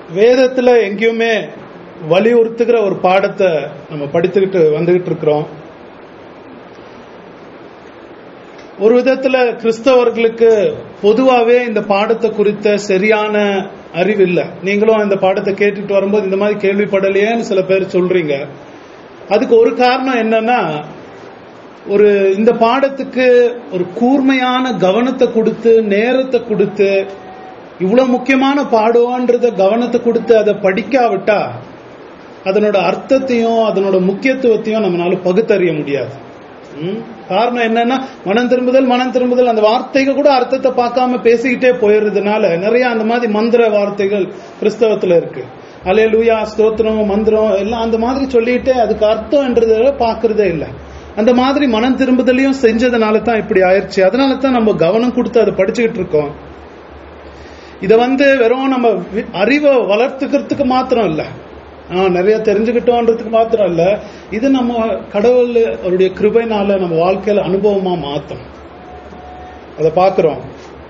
வேதத்துல எங்கேயுமே வலியுறுத்துகிற ஒரு பாடத்தை நம்ம படித்துக்கிட்டு வந்துகிட்டு இருக்கிறோம் ஒரு விதத்துல கிறிஸ்தவர்களுக்கு பொதுவாவே இந்த பாடத்தை குறித்த சரியான அறிவு இல்ல நீங்களும் இந்த பாடத்தை கேட்டுட்டு வரும்போது இந்த மாதிரி கேள்விப்படலையேன்னு சில பேர் சொல்றீங்க அதுக்கு ஒரு காரணம் என்னன்னா ஒரு இந்த பாடத்துக்கு ஒரு கூர்மையான கவனத்தை கொடுத்து நேரத்தை கொடுத்து இவ்வளவு முக்கியமான பாடுவான்றத கவனத்தை கொடுத்து அதை படிக்காவிட்டா அதனோட அர்த்தத்தையும் அதனோட முக்கியத்துவத்தையும் நம்மளால பகுத்தறிய முடியாது ம்? காரணம் என்னன்னா மனம் திரும்புதல் மனம் திரும்புதல் அந்த வார்த்தைகள் கூட அர்த்தத்தை பார்க்காம பேசிக்கிட்டே போயிடுறதுனால நிறைய அந்த மாதிரி மந்திர வார்த்தைகள் கிறிஸ்தவத்துல இருக்கு அலே லூயா ஸ்தோத்திரம் மந்திரம் எல்லாம் அந்த மாதிரி சொல்லிட்டு அதுக்கு அர்த்தம்ன்றத பாக்குறதே இல்லை அந்த மாதிரி மனம் திரும்புதலையும் செஞ்சதுனால தான் இப்படி ஆயிடுச்சு அதனால தான் நம்ம கவனம் கொடுத்து அதை படிச்சுக்கிட்டு இருக்கோம் இத வந்து வெறும் நம்ம வி- அறிவை வளர்த்துக்கிறதுக்கு மாத்திரம் இல்ல ஆ, நிறைய தெரிஞ்சுக்கிட்டோன்றதுக்கு மாத்திரம் இல்ல இது நம்ம கடவுள் அவருடைய கிருபைனால நம்ம வாழ்க்கையில அனுபவமா மாத்தம் அதை பார்க்கிறோம்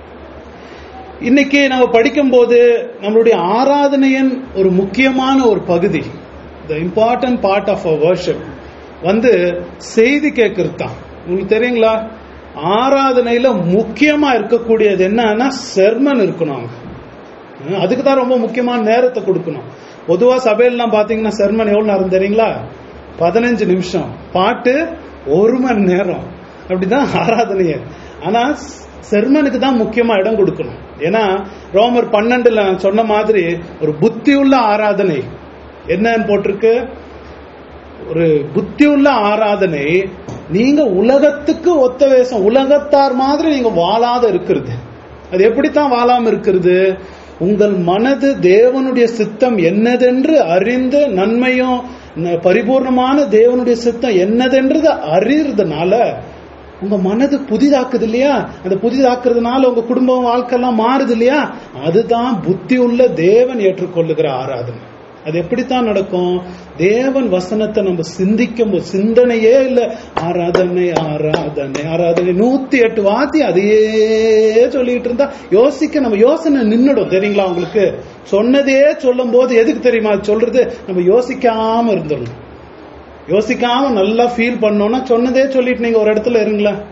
இன்னைக்கு நம்ம படிக்கும்போது நம்மளுடைய ஆராதனையின் ஒரு முக்கியமான ஒரு பகுதி the important part of a worship வந்து செய்தி கேட்கறது தான் உங்களுக்கு தெரியுங்களா ஆராதனையில முக்கியமா இருக்கக்கூடியது என்னன்னா செர்மன் இருக்கணும் அங்க. ஹம், அதுக்கு தான் ரொம்ப முக்கியமான நேரத்தை கொடுக்கணும் பொதுவா சபையிலாம் பாத்தீங்கன்னா செர்மன் எவ்வளவு நேரம் தெரியுங்களா பதினஞ்சு நிமிஷம் பாட்டு ஒரு மணி நேரம் அப்படிதான் ஆராதனையே ஆனா செர்மனுக்கு தான் முக்கியமா இடம் கொடுக்கணும் ஏன்னா ரோமர் பன்னெண்டுல நான் சொன்ன மாதிரி ஒரு புத்தியுள்ள ஆராதனை என்னன்னு போட்டிருக்கு ஒரு புத்தியுள்ள ஆராதனை நீங்க உலகத்துக்கு ஒத்த வேஷம் உலகத்தார் மாதிரி நீங்க வாழாத இருக்கிறது அது எப்படித்தான் வாழாம இருக்கிறது உங்கள் மனது தேவனுடைய சித்தம் என்னதென்று அறிந்து நன்மையும் ந- பரிபூர்ணமான தேவனுடைய சித்தம் என்னதென்றது அறியறதுனால உங்க மனது புதிதாக்குது இல்லையா அந்த புதிதாக்குறதுனால உங்க குடும்பம் வாழ்க்கை எல்லாம் மாறுது இல்லையா அதுதான் புத்தி உள்ள தேவன் ஏற்றுக்கொள்ளுகிற ஆராதனை அது எப்படித்தான் நடக்கும் தேவன் வசனத்தை நம்ம சிந்திக்கும் போது சிந்தனையே இல்ல ஆராதனை ஆராதனை ஆராதனை நூத்தி எட்டு வாத்தி அதையே சொல்லிட்டு இருந்தா யோசிக்க நம்ம யோசனை நின்னுடும் தெரியுங்களா உங்களுக்கு சொன்னதே சொல்லும் போது எதுக்கு தெரியுமா அது சொல்றது நம்ம யோசிக்காம இருந்துடணும் யோசிக்காம நல்லா ஃபீல் பண்ணோம்னா சொன்னதே சொல்லிட்டு நீங்க ஒரு இடத்துல இருங்களேன்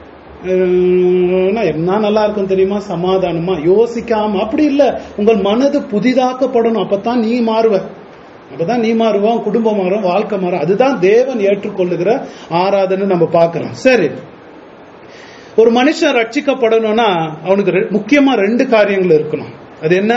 அஹ் என்ன நல்லா இருக்கும் தெரியுமா சமாதானமா யோசிக்காம அப்படி இல்ல உங்கள் மனது புதிதாக்கப்படணும் அப்பதான் நீ மாறுவ அப்பதான் நீ மாறுவோம் குடும்பம் மாறும் வாழ்க்கை மாறும் அதுதான் தேவன் ஏற்றுக்கொள்ளுகிற ஆராதனை நம்ம பார்க்கிறோம் சரி ஒரு மனுஷன் ரட்சிக்கப்படணும்னா அவனுக்கு ரெ- முக்கியமா ரெண்டு காரியங்கள் இருக்கணும் அது என்ன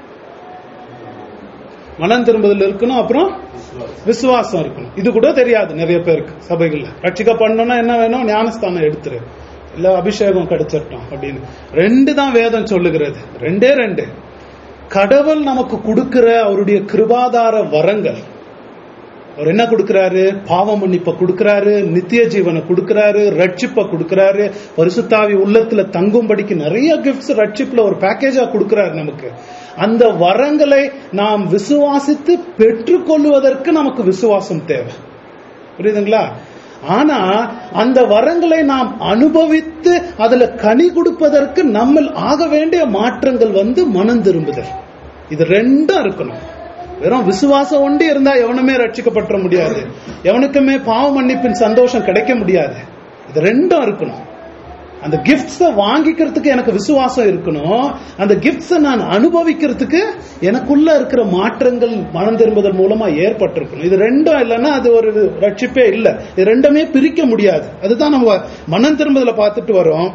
மனம் திரும்புதல் இருக்கணும் அப்புறம் விசுவாசம் இருக்கணும் இது கூட தெரியாது நிறைய பேருக்கு சபைகள்ல ரட்சிக்க பண்ணணும்னா என்ன வேணும் ஞானஸ்தானம் எடுத்துரு இல்ல அபிஷேகம் கிடைச்சிடட்டும் அப்படின்னு ரெண்டு தான் வேதம் சொல்லுகிறது ரெண்டே ரெண்டு கடவுள் நமக்கு கொடுக்கிற அவருடைய கிருபாதார வரங்கள் அவர் என்ன கொடுக்கிறாரு பாவ மன்னிப்பை கொடுக்கிறாரு நித்திய ஜீவனை கொடுக்கிறாரு ரட்சிப்பை கொடுக்கிறாரு பரிசுத்தாவி உள்ளத்துல தங்கும்படிக்கு நிறைய கிஃப்ட்ஸ் ரட்சிப்புல ஒரு பேக்கேஜா கொடுக்கிறாரு நமக்கு அந்த வரங்களை நாம் விசுவாசித்து பெற்றுக்கொள்வதற்கு நமக்கு விசுவாசம் தேவை புரியுதுங்களா ஆனா அந்த வரங்களை நாம் அனுபவித்து அதுல கனி கொடுப்பதற்கு நம்ம ஆக வேண்டிய மாற்றங்கள் வந்து மனம் திரும்புதல் இது ரெண்டும் இருக்கணும் வெறும் விசுவாசம் ஒண்டி இருந்தா எவனுமே ரட்சிக்கப்பட்ட முடியாது எவனுக்குமே பாவ மன்னிப்பின் சந்தோஷம் கிடைக்க முடியாது இது ரெண்டும் இருக்கணும் அந்த கிஃப்ட்ஸ வாங்கிக்கிறதுக்கு எனக்கு விசுவாசம் இருக்கணும் அந்த கிஃப்ட்ஸ நான் அனுபவிக்கிறதுக்கு எனக்குள்ள இருக்கிற மாற்றங்கள் மனம் திரும்புதல் மூலமா ஏற்பட்டிருக்கணும் இது ரெண்டும் இல்லைன்னா அது ஒரு ரட்சிப்பே இல்லை இது ரெண்டுமே பிரிக்க முடியாது அதுதான் நம்ம மனம் திரும்புதலை பார்த்துட்டு வரோம்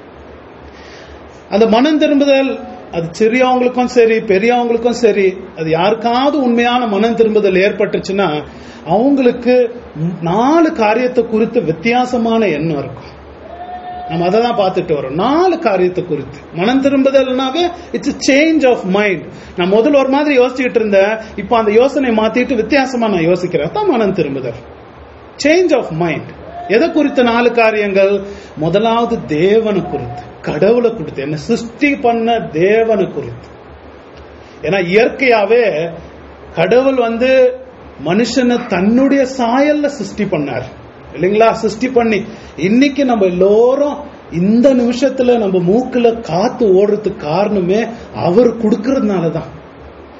அந்த மனம் திரும்புதல் அது சிறியவங்களுக்கும் சரி பெரியவங்களுக்கும் சரி அது யாருக்காவது உண்மையான மனம் திரும்புதல் ஏற்பட்டுச்சுன்னா அவங்களுக்கு நாலு காரியத்தை குறித்து வித்தியாசமான எண்ணம் இருக்கும் நம்ம அதை தான் பார்த்துட்டு வரோம் நாலு காரியத்தை குறித்து மனம் திரும்புதல்னாவே இட்ஸ் சேஞ்ச் ஆஃப் மைண்ட் நான் முதல்ல ஒரு மாதிரி யோசிச்சுட்டு இருந்தேன் இப்போ அந்த யோசனை மாத்திட்டு வித்தியாசமா நான் யோசிக்கிறேன் தான் மனம் திரும்புதல் சேஞ்ச் ஆஃப் மைண்ட் எதை குறித்த நாலு காரியங்கள் முதலாவது தேவனை குறித்து கடவுளை குறித்து என்ன சிருஷ்டி பண்ண தேவனை குறித்து ஏன்னா இயற்கையாவே கடவுள் வந்து மனுஷனை தன்னுடைய சாயல்ல சிருஷ்டி பண்ணார் இல்லைங்களா சிருஷ்டி பண்ணி இன்னைக்கு நம்ம எல்லோரும் இந்த நிமிஷத்துல நம்ம மூக்குல காத்து ஓடுறதுக்கு காரணமே அவர் கொடுக்கறதுனால தான்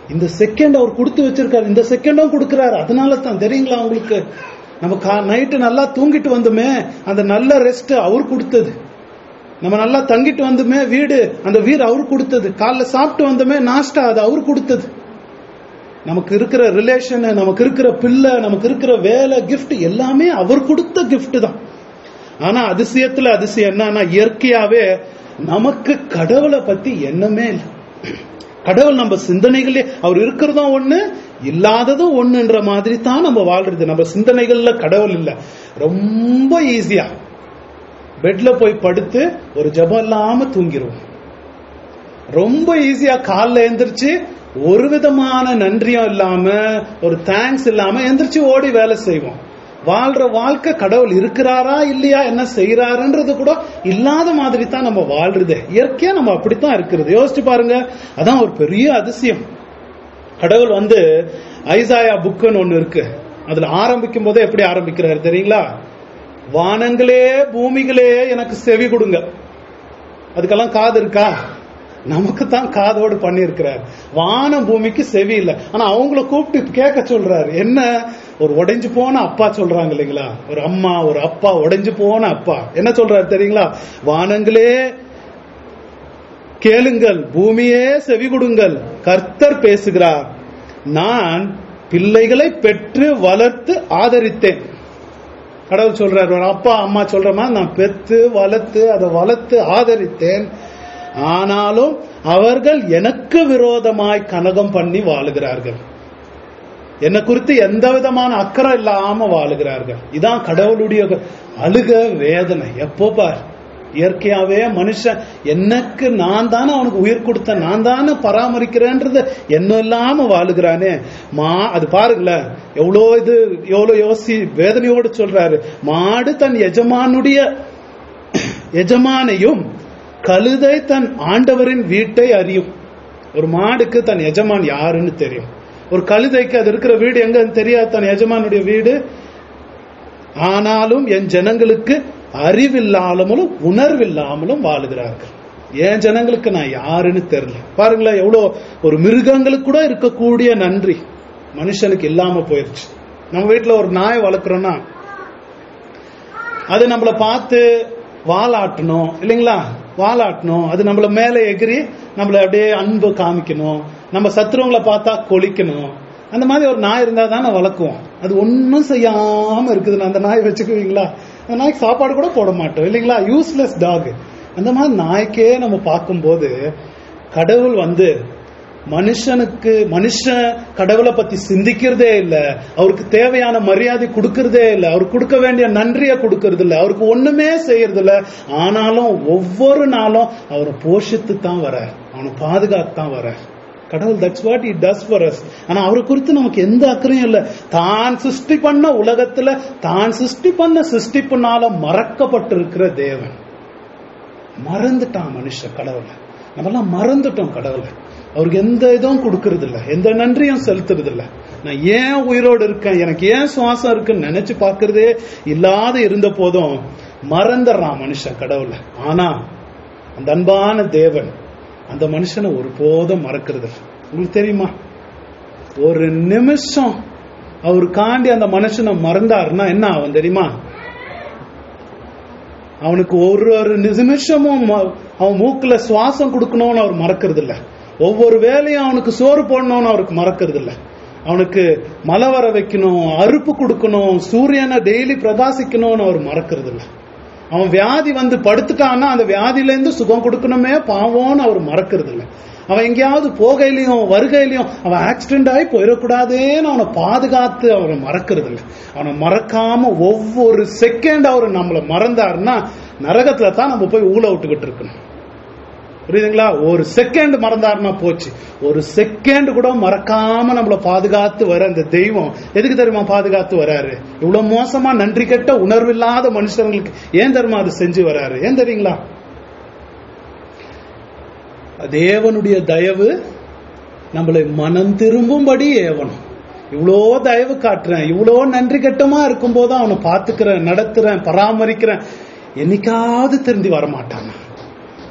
இந்த செகண்ட் அவர் கொடுத்து வச்சிருக்காரு இந்த செகண்டும் கொடுக்கிறாரு அதனால தான் தெரியுங்களா உங்களுக்கு நம்ம நைட்டு நல்லா தூங்கிட்டு வந்தோமே அந்த நல்ல ரெஸ்ட் அவர் கொடுத்தது நம்ம நல்லா தங்கிட்டு வந்தோமே வீடு அந்த வீடு அவர் கொடுத்தது காலைல சாப்பிட்டு வந்தோமே நாஷ்டா அது அவர் கொடுத்தது நமக்கு இருக்கிற ரிலேஷன் நமக்கு இருக்கிற பிள்ளை நமக்கு இருக்கிற வேலை gift எல்லாமே அவர் கொடுத்த gift தான் ஆனா அதிசயத்துல அதிசயம் என்னன்னா இயற்கையாவே நமக்கு கடவுளை பத்தி எண்ணமே இல்லை கடவுள் நம்ம சிந்தனைகளே அவர் இருக்கிறதும் ஒண்ணு இல்லாததும் ஒண்ணுன்ற மாதிரி தான் நம்ம வாழ்றது நம்ம சிந்தனைகள்ல கடவுள் இல்ல ரொம்ப ஈஸியா பெட்ல போய் படுத்து ஒரு ஜபம் இல்லாம தூங்கிடுவோம் ரொம்ப ஈஸியா காலைல எந்திரிச்சு ஒரு விதமான நன்றியும் இல்லாம ஒரு தேங்க்ஸ் இல்லாம எந்திரிச்சு ஓடி வேலை செய்வோம் வாழ்ற வாழ்க்கை கடவுள் இருக்கிறாரா இல்லையா என்ன செய்யறாருன்றது கூட இல்லாத மாதிரி தான் நம்ம வாழ்றது இயற்கையா நம்ம அப்படித்தான் இருக்கிறது யோசிச்சு பாருங்க அதான் ஒரு பெரிய அதிசயம் கடவுள் வந்து ஐசாயா புக்குன்னு ஒண்ணு இருக்கு அதுல ஆரம்பிக்கும் போதே எப்படி ஆரம்பிக்கிறாரு தெரியுங்களா வானங்களே பூமிகளே எனக்கு செவி கொடுங்க அதுக்கெல்லாம் காது இருக்கா நமக்கு தான் காதோடு பண்ணியிருக்கிறார் வானம் பூமிக்கு செவி இல்லை ஆனா அவங்கள கூப்பிட்டு கேட்க சொல்றாரு என்ன ஒரு உடைஞ்சு போன அப்பா சொல்றாங்க இல்லைங்களா ஒரு அம்மா ஒரு அப்பா உடைஞ்சு போன அப்பா என்ன சொல்றாரு தெரியுங்களா வானங்களே கேளுங்கள் பூமியே செவி கொடுங்கள் கர்த்தர் பேசுகிறார் நான் பிள்ளைகளை பெற்று வளர்த்து ஆதரித்தேன் கடவுள் சொல்றாரு ஒரு அப்பா அம்மா சொல்ற மாதிரி நான் பெத்து வளர்த்து அதை வளர்த்து ஆதரித்தேன் ஆனாலும் அவர்கள் எனக்கு விரோதமாய் கனகம் பண்ணி வாழுகிறார்கள் என்னை குறித்து எந்த விதமான அக்கறை இல்லாம வாழுகிறார்கள் இதான் கடவுளுடைய அழுக வேதனை எப்போ பார் இயற்கையாவே மனுஷன் எனக்கு நான் தானே அவனுக்கு உயிர் கொடுத்தேன் நான் தானே பராமரிக்கிறேன்றது என்ன இல்லாம வாழுகிறானே மா அது பாருங்களேன் எவ்வளோ இது எவ்வளோ யோசி வேதனையோடு சொல்றாரு மாடு தன் எஜமானுடைய எஜமானையும் கழுதை தன் ஆண்டவரின் வீட்டை அறியும் ஒரு மாடுக்கு தன் எஜமான் யாருன்னு தெரியும் ஒரு கழுதைக்கு அது இருக்கிற வீடு எங்க தெரியாது தன் எஜமானுடைய வீடு ஆனாலும் என் ஜனங்களுக்கு அறிவில்லாமலும் உணர்வில்லாமலும் வாழுகிறார்கள் என் ஜனங்களுக்கு நான் யாருன்னு தெரியல பாருங்களேன் எவ்வளோ ஒரு மிருகங்களுக்கு கூட இருக்கக்கூடிய நன்றி மனுஷனுக்கு இல்லாம போயிருச்சு நம்ம வீட்டுல ஒரு நாய் வளர்க்குறோம்னா அது நம்மளை பார்த்து வாலாட்டணும் இல்லைங்களா வாலாட்டணும் அது நம்மள மேலே எகிரி நம்மள அப்படியே அன்பு காமிக்கணும் நம்ம சத்துருவங்களை பார்த்தா கொளிக்கணும் அந்த மாதிரி ஒரு நாய் இருந்தா தானே வளர்க்குவோம் அது ஒன்றும் செய்யாம இருக்குது அந்த நாய் வச்சுக்குவீங்களா அந்த நாய்க்கு சாப்பாடு கூட போட மாட்டோம் இல்லைங்களா யூஸ்லெஸ் டாக் அந்த மாதிரி நாய்க்கே நம்ம பார்க்கும்போது கடவுள் வந்து மனுஷனுக்கு மனுஷன் கடவுளை பத்தி சிந்திக்கிறதே இல்ல அவருக்கு தேவையான மரியாதை கொடுக்கறதே இல்ல அவருக்கு கொடுக்க வேண்டிய நன்றிய கொடுக்கறது இல்ல அவருக்கு ஒண்ணுமே செய்யறது இல்ல ஆனாலும் ஒவ்வொரு நாளும் அவரை போஷித்து தான் வர்றார் அவனை பாதுகாத்து தான் வர்றார் கடவுள் that's what he does for us ஆனா அவரை குறித்து நமக்கு எந்த அக்கறையும் இல்ல தான் சிருஷ்டி பண்ண உலகத்துல தான் சிருஷ்டி பண்ண சிருஷ்டிப்புனால மறக்கப்பட்டிருக்கிற தேவன் மறந்துட்டான் மனுஷன் கடவுளை நம்மெல்லாம் மறந்துட்டோம் கடவுளை அவருக்கு எந்த இதுவும் கொடுக்கறது இல்ல எந்த நன்றியும் செலுத்துறது இல்ல நான் ஏன் உயிரோடு இருக்கேன் எனக்கு ஏன் சுவாசம் இருக்குன்னு நினைச்சு பார்க்கறதே இல்லாத இருந்த போதும் மறந்துடுறான் மனுஷன் கடவுளை ஆனா அந்த அன்பான தேவன் அந்த மனுஷனை ஒருபோதும் மறக்கிறது இல்ல. உங்களுக்கு தெரியுமா ஒரு நிமிஷம் அவர் காண்டி அந்த மனுஷனை மறந்தாருன்னா என்ன ஆகும் தெரியுமா அவனுக்கு ஒரு ஒரு நிமிஷமும் ம- அவன் மூக்குல சுவாசம் கொடுக்கணும்னு அவர் மறக்கிறது இல்ல ஒவ்வொரு வேலையும் அவனுக்கு சோறு போடணும்னு அவருக்கு மறக்கிறது இல்ல அவனுக்கு மழை வர வைக்கணும் அறுப்பு கொடுக்கணும் சூரியனை டெய்லி பிரகாசிக்கணும்னு அவர் மறக்கிறது இல்ல அவன் வியாதி வந்து படுத்துட்டான்னா அந்த வியாதியில இருந்து சுகம் கொடுக்கணுமே பாவம்னு அவர் மறக்கிறது இல்ல அவன் எங்கேயாவது போகையிலையும் வருகையிலையும் அவன் ஆக்சிடென்ட் ஆகி போயிடக்கூடாதேன்னு அவனை பாதுகாத்து அவனை மறக்கிறது இல்ல அவனை மறக்காம ஒவ்வொரு செகண்ட் அவர் நம்மளை மறந்தாருன்னா நரகத்துல தான் நம்ம போய் ஊழ விட்டுக்கிட்டு இருக்கணும் புரியுதுங்களா ஒரு செகண்ட் மறந்தாருன்னா போச்சு ஒரு செகண்ட் கூட மறக்காம நம்மளை பாதுகாத்து வர அந்த தெய்வம் எதுக்கு தெரியுமா பாதுகாத்து வராரு இவ்வளவு மோசமா நன்றி கெட்ட உணர்வில்லாத மனுஷங்களுக்கு ஏன் தெரியுமா அது செஞ்சு வராரு ஏன் தெரியுங்களா தேவனுடைய தயவு நம்மளை மனம் திரும்பும்படி ஏவணும் இவ்வளோ தயவு காட்டுறேன் இவ்வளோ நன்றி கெட்டமா இருக்கும்போது அவனை பார்த்துக்கிறேன் நடத்துறேன் பராமரிக்கிறேன் என்னைக்காவது திருந்தி வரமாட்டாங்க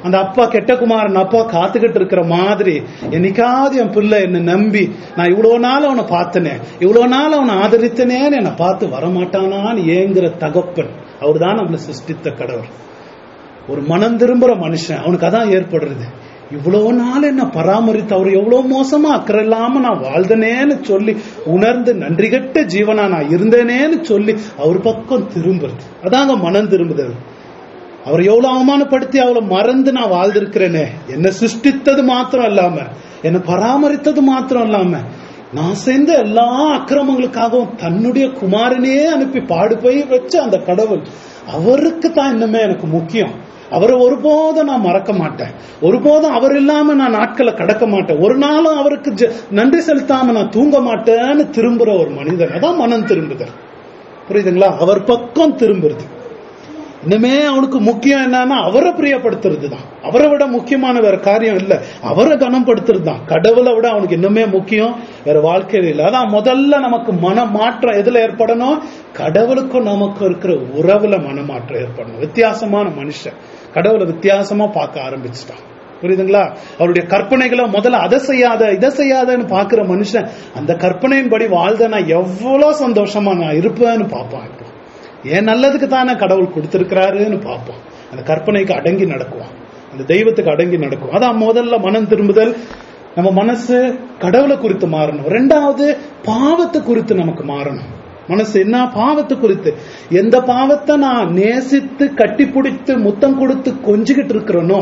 அந்த அப்பா கெட்ட குமாரன் அப்பா காத்துக்கிட்டு இருக்கிற மாதிரி என்னைக்காவது என் பிள்ளை என்னை நம்பி நான் இவ்வளவு நாள் அவனை பார்த்தனே இவ்வளவு நாள் அவனை ஆதரித்தனேன்னு என்னை பார்த்து வரமாட்டானான்னு ஏங்குற தகப்பன் அவர் தான் நம்மளை சிருஷ்டித்த கடவுள் ஒரு மனம் திரும்புற மனுஷன் அவனுக்கு அதான் ஏற்படுறது இவ்வளவு நாள் என்ன பராமரித்து அவர் எவ்வளவு மோசமா அக்கறை இல்லாம நான் வாழ்ந்தனேன்னு சொல்லி உணர்ந்து நன்றி கெட்ட ஜீவனா நான் இருந்தேனேன்னு சொல்லி அவர் பக்கம் திரும்புறது அதாங்க மனம் திரும்புதல் அவர் எவ்வளவு அவமானப்படுத்தி அவளை மறந்து நான் வாழ்ந்திருக்கிறேனே என்னை சிருஷ்டித்தது மாத்திரம் இல்லாம என்னை பராமரித்தது மாத்திரம் இல்லாம நான் செய்த எல்லா அக்கிரமங்களுக்காகவும் தன்னுடைய குமாரனே அனுப்பி பாடு போய் வச்ச அந்த கடவுள் அவருக்கு தான் இன்னுமே எனக்கு முக்கியம் அவரை ஒருபோதும் நான் மறக்க மாட்டேன் ஒருபோதும் அவர் இல்லாம நான் நாட்களை கடக்க மாட்டேன் ஒரு நாளும் அவருக்கு ஜ- நன்றி செலுத்தாம நான் தூங்க மாட்டேன்னு திரும்புற ஒரு மனிதன் அதான் மனம் திரும்புதல் புரியுதுங்களா அவர் பக்கம் திரும்புறது இனிமே அவனுக்கு முக்கியம் என்னன்னா அவரை பிரியப்படுத்துறது தான் அவரை விட முக்கியமான வேற காரியம் இல்ல அவரை கனப்படுத்துறது தான் கடவுளை விட அவனுக்கு இன்னுமே முக்கியம் வேற வாழ்க்கையில இல்ல அதான் முதல்ல நமக்கு மன மாற்றம் எதுல ஏற்படணும் கடவுளுக்கும் நமக்கும் இருக்கிற உறவுல மனமாற்றம் ஏற்படணும் வித்தியாசமான மனுஷன் கடவுளை வித்தியாசமா பார்க்க ஆரம்பிச்சுட்டான் புரியுதுங்களா அவருடைய கற்பனைகளை முதல்ல அதை செய்யாத இதை செய்யாதன்னு பாக்குற மனுஷன் அந்த கற்பனையின்படி வாழ்ந்த நான் எவ்வளவு சந்தோஷமா நான் இருப்பேன்னு பார்ப்பான் இப்போ என் நல்லதுக்கு தானே கடவுள் கொடுத்திருக்கிறாருன்னு பார்ப்போம் அந்த கற்பனைக்கு அடங்கி நடக்குவான் அந்த தெய்வத்துக்கு அடங்கி நடக்கும் அதான் முதல்ல மனம் திரும்புதல் நம்ம மனசு கடவுளை குறித்து மாறணும் ரெண்டாவது பாவத்தை குறித்து நமக்கு மாறணும் மனசு என்ன பாவத்தை குறித்து எந்த பாவத்தை நான் நேசித்து கட்டிப்பிடித்து முத்தம் கொடுத்து கொஞ்சிக்கிட்டு இருக்கிறனோ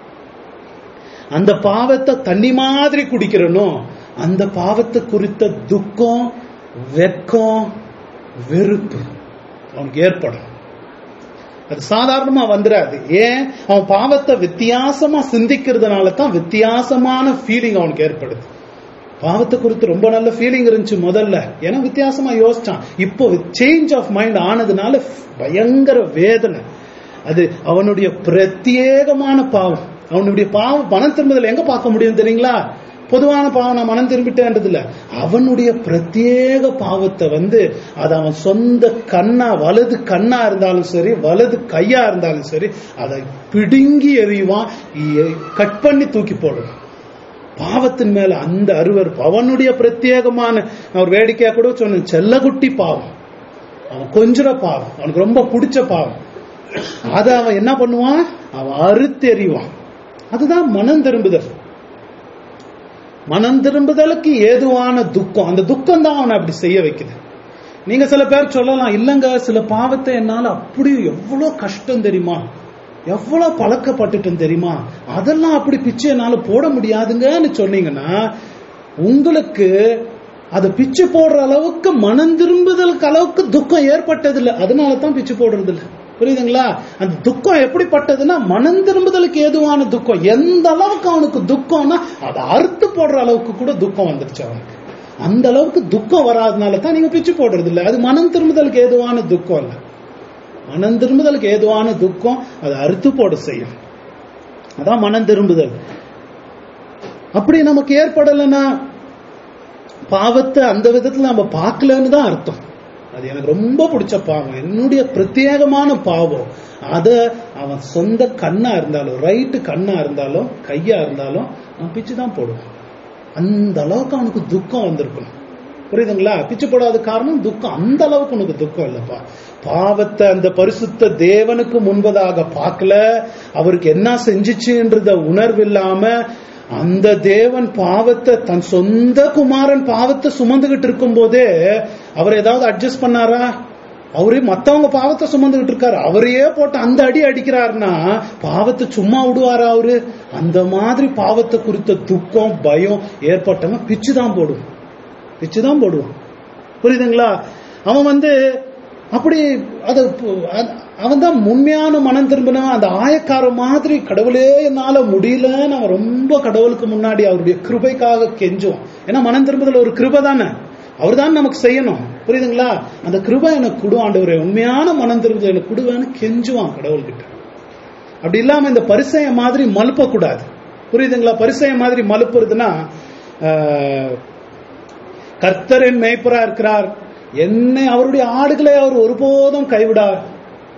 அந்த பாவத்தை தண்ணி மாதிரி குடிக்கிறனோ அந்த பாவத்தை குறித்த துக்கம் வெக்கம் வெறுப்பு அவனுக்கு ஏற்படும் அது சாதாரணமா வந்துடாது ஏன் அவன் பாவத்தை வித்தியாசமா சிந்திக்கிறதுனால தான் வித்தியாசமான ஃபீலிங் அவனுக்கு ஏற்படுது பாவத்தை குறித்து ரொம்ப நல்ல ஃபீலிங் இருந்துச்சு முதல்ல ஏன்னா வித்தியாசமா யோசிச்சான் இப்போ சேஞ்ச் ஆஃப் மைண்ட் ஆனதுனால பயங்கர வேதனை அது அவனுடைய பிரத்யேகமான பாவம் அவனுடைய பாவம் மனம் திரும்புதல் எங்க பார்க்க முடியும் தெரியுங்களா பொதுவான பாவம் நான் மனம் திரும்பிட்டேன்றது இல்ல அவனுடைய பிரத்யேக பாவத்தை வந்து அது அவன் சொந்த கண்ணா வலது கண்ணா இருந்தாலும் சரி வலது கையா இருந்தாலும் சரி அதை பிடுங்கி எறிவான் எ- கட் பண்ணி தூக்கி போடுவான் பாவத்தின் மேல அந்த அருவருப்பு அவனுடைய பிரத்யேகமான நான் ஒரு வேடிக்கையா கூட சொன்னேன் செல்லகுட்டி பாவம் அவன் கொஞ்சுற பாவம் அவனுக்கு ரொம்ப பிடிச்ச பாவம் அதை அவன் என்ன பண்ணுவான் அவன் அறுத்தெறிவான் அதுதான் மனம் திரும்புதல் மனம் திரும்புதலுக்கு ஏதுவான துக்கம் அந்த துக்கம் தான் அவனை அப்படி செய்ய வைக்குது நீங்க சில பேர் சொல்லலாம் இல்லங்க சில பாவத்தை என்னால அப்படி எவ்வளவு கஷ்டம் தெரியுமா எவ்வளவு பழக்கப்பட்டுட்டேன் தெரியுமா அதெல்லாம் அப்படி பிச்சை என்னால போட முடியாதுங்கன்னு சொன்னீங்கன்னா உங்களுக்கு அதை பிச்சு போடுற அளவுக்கு மனம் திரும்புதலுக்கு அளவுக்கு துக்கம் ஏற்பட்டது இல்லை அதனால தான் பிச்சு போடுறது இல்லை புரியுதுங்களா அந்த துக்கம் எப்படிப்பட்டதுன்னா மனம் திரும்புதலுக்கு ஏதுவான துக்கம் எந்த அளவுக்கு அவனுக்கு துக்கம்னா அதை அறுத்து போடுற அளவுக்கு கூட துக்கம் வந்துருச்சு அவனுக்கு அந்த அளவுக்கு துக்கம் வராதனால தான் நீங்க பிச்சு போடுறது இல்லை அது மனம் திரும்புதலுக்கு ஏதுவான துக்கம் இல்லை மனம் திரும்புதலுக்கு ஏதுவான துக்கம் அதை அறுத்து போட செய்யும் அதான் மனம் திரும்புதல் அப்படி நமக்கு ஏற்படலைன்னா பாவத்தை அந்த விதத்துல நம்ம பார்க்கலன்னு தான் அர்த்தம் அது எனக்கு ரொம்ப பிடிச்ச பாவம் என்னுடைய பிரத்யேகமான பாவம் அத அவன் சொந்த கண்ணா இருந்தாலும் ரைட்டு கண்ணா இருந்தாலும் கையா இருந்தாலும் அவன் பிச்சு தான் போடுவான் அந்த அளவுக்கு அவனுக்கு துக்கம் வந்திருக்கணும் புரியுதுங்களா பிச்சு போடாத காரணம் துக்கம் அந்த அளவுக்கு உனக்கு துக்கம் இல்லப்பா பாவத்தை அந்த பரிசுத்த தேவனுக்கு முன்பதாக பார்க்கல அவருக்கு என்ன செஞ்சுச்சுன்றத உணர்வு இல்லாம அந்த தேவன் பாவத்தை தன் சொந்த குமாரன் பாவத்தை சுமந்துகிட்டு இருக்கும் போதே அவர் ஏதாவது அட்ஜஸ்ட் பண்ணாரா அவரே மத்தவங்க பாவத்தை சுமந்துகிட்டு இருக்காரு அவரையே போட்டு அந்த அடி அடிக்கிறாருன்னா பாவத்தை சும்மா விடுவாரா அவரு அந்த மாதிரி பாவத்தை குறித்த துக்கம் பயம் ஏற்பட்டவன் பிச்சு தான் போடும் பிச்சு தான் போடுவான் புரியுதுங்களா அவன் வந்து அப்படி அது அவன் தான் உண்மையான மனம் திரும்பினா அந்த ஆயக்கார மாதிரி கடவுளே என்னால முடியலன்னு அவன் ரொம்ப கடவுளுக்கு முன்னாடி அவருடைய கிருபைக்காக கெஞ்சுவான் ஏன்னா மனம் திரும்புதல் ஒரு கிருபை தானே அவர் தான் நமக்கு செய்யணும் புரியுதுங்களா அந்த கிருபை எனக்கு கொடு ஆண்டவரே உண்மையான மனம் திரும்புதல் எனக்கு கொடுவேன்னு கெஞ்சுவான் கடவுள்கிட்ட அப்படி இல்லாம இந்த பரிசைய மாதிரி மலுப்ப கூடாது புரியுதுங்களா பரிசைய மாதிரி மலுப்புறதுன்னா ஆஹ், கர்த்தரின் மேய்ப்பரா இருக்கிறார் என்னை அவருடைய ஆடுகளை அவர் ஒருபோதும் கைவிடார்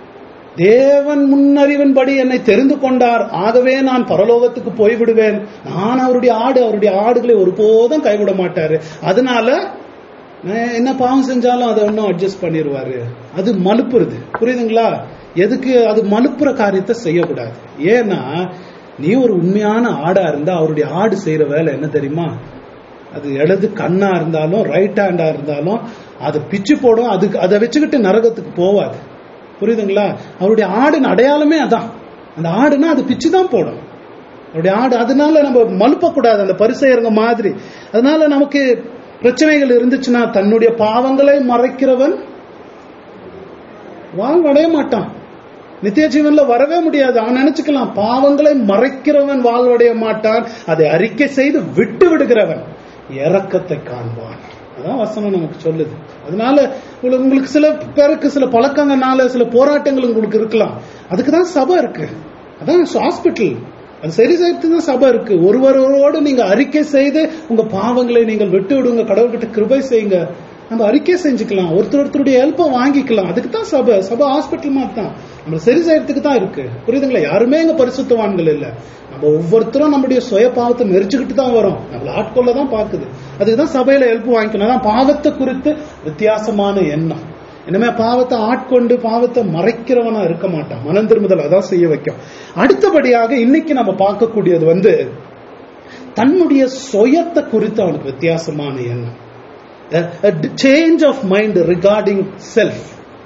தேவன் முன்னறிவின்படி என்னை தெரிந்து கொண்டார் ஆகவே நான் பரலோகத்துக்கு போய்விடுவேன் நான் அவருடைய ஆடு அவருடைய ஆடுகளை ஒருபோதும் கைவிட மாட்டாரு அதனால நான் என்ன பாவம் செஞ்சாலும் அதை ஒன்றும் அட்ஜஸ்ட் பண்ணிடுவாரு அது மலுப்புறது புரியுதுங்களா எதுக்கு அது மலுப்புற காரியத்தை செய்யக்கூடாது ஏன்னா நீ ஒரு உண்மையான ஆடா இருந்தா அவருடைய ஆடு செய்யற வேலை என்ன தெரியுமா அது இடது கண்ணா இருந்தாலும் ரைட் ஹேண்டா இருந்தாலும் அதை பிச்சு போடும் அதுக்கு அதை வச்சுக்கிட்டு நரகத்துக்கு போவாது புரியுதுங்களா அவருடைய ஆடின் அடையாளமே அதான் அந்த ஆடுனா அது பிச்சு தான் போடும் அவருடைய ஆடு அதனால நம்ம மலுப்பக்கூடாது அந்த பரிசெயறங்க மாதிரி அதனால நமக்கு பிரச்சனைகள் இருந்துச்சுன்னா தன்னுடைய பாவங்களை மறைக்கிறவன் வாழ்வடைய மாட்டான் நித்திய ஜீவன்ல வரவே முடியாது அவன் நினைச்சுக்கலாம் பாவங்களை மறைக்கிறவன் வாழ்வடைய மாட்டான் அதை அறிக்கை செய்து விட்டு விடுகிறவன் இரக்கத்தை காண்பான் அதான் வசனம் நமக்கு சொல்லுது அதனால உங்களுக்கு உங்களுக்கு சில பேருக்கு சில பழக்கங்கனால சில போராட்டங்கள் உங்களுக்கு இருக்கலாம் அதுக்கு தான் சபை இருக்கு அதான் ஹாஸ்பிட்டல் அது சரி செய்யறதுக்கு தான் சபை இருக்கு ஒருவரோடு நீங்க அறிக்கை செய்து உங்க பாவங்களை நீங்கள் விட்டு விடுங்க கடவுள்கிட்ட கிருபை செய்யுங்க நம்ம அறிக்கை செஞ்சுக்கலாம் ஒருத்தர் ஒருத்தருடைய ஹெல்ப்பை வாங்கிக்கலாம் அதுக்கு தான் சபை சபை ஹாஸ்பிட்டல் மாதிரி தான் நம்ம சரி செய்யறதுக்கு தான் இருக்கு புரியுதுங்களா யாருமே இங்க பரிசுத்தவான்கள் இல்ல நம்ம ஒவ்வொருத்தரும் நம்முடைய சுய பாவத்தை மெரிச்சுக்கிட்டு தான் வரோம் நம்மள ஆட்கொள்ள தான் பாக்குது அதுக்கு தான் சபையில ஹெல்ப் வாங்கிக்கணும் அதான் பாவத்தை குறித்து வித்தியாசமான எண்ணம் இனிமே பாவத்தை ஆட்கொண்டு பாவத்தை மறைக்கிறவனா இருக்க மாட்டான் மனம் திரும்புதல் அதான் செய்ய வைக்கும் அடுத்தபடியாக இன்னைக்கு நம்ம பார்க்கக்கூடியது வந்து தன்னுடைய சுயத்தை குறித்து அவனுக்கு வித்தியாசமான எண்ணம் change of mind regarding self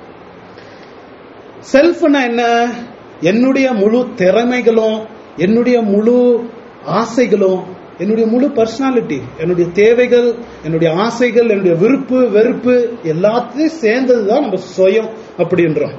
செல்ஃப்னா என்ன என்னுடைய முழு திறமைகளும் என்னுடைய முழு ஆசைகளும் என்னுடைய முழு பர்சனாலிட்டி என்னுடைய தேவைகள் என்னுடைய ஆசைகள் என்னுடைய விருப்பு வெறுப்பு எல்லாத்தையும் சேர்ந்ததுதான் நம்ம சுயம் அப்படின்றோம்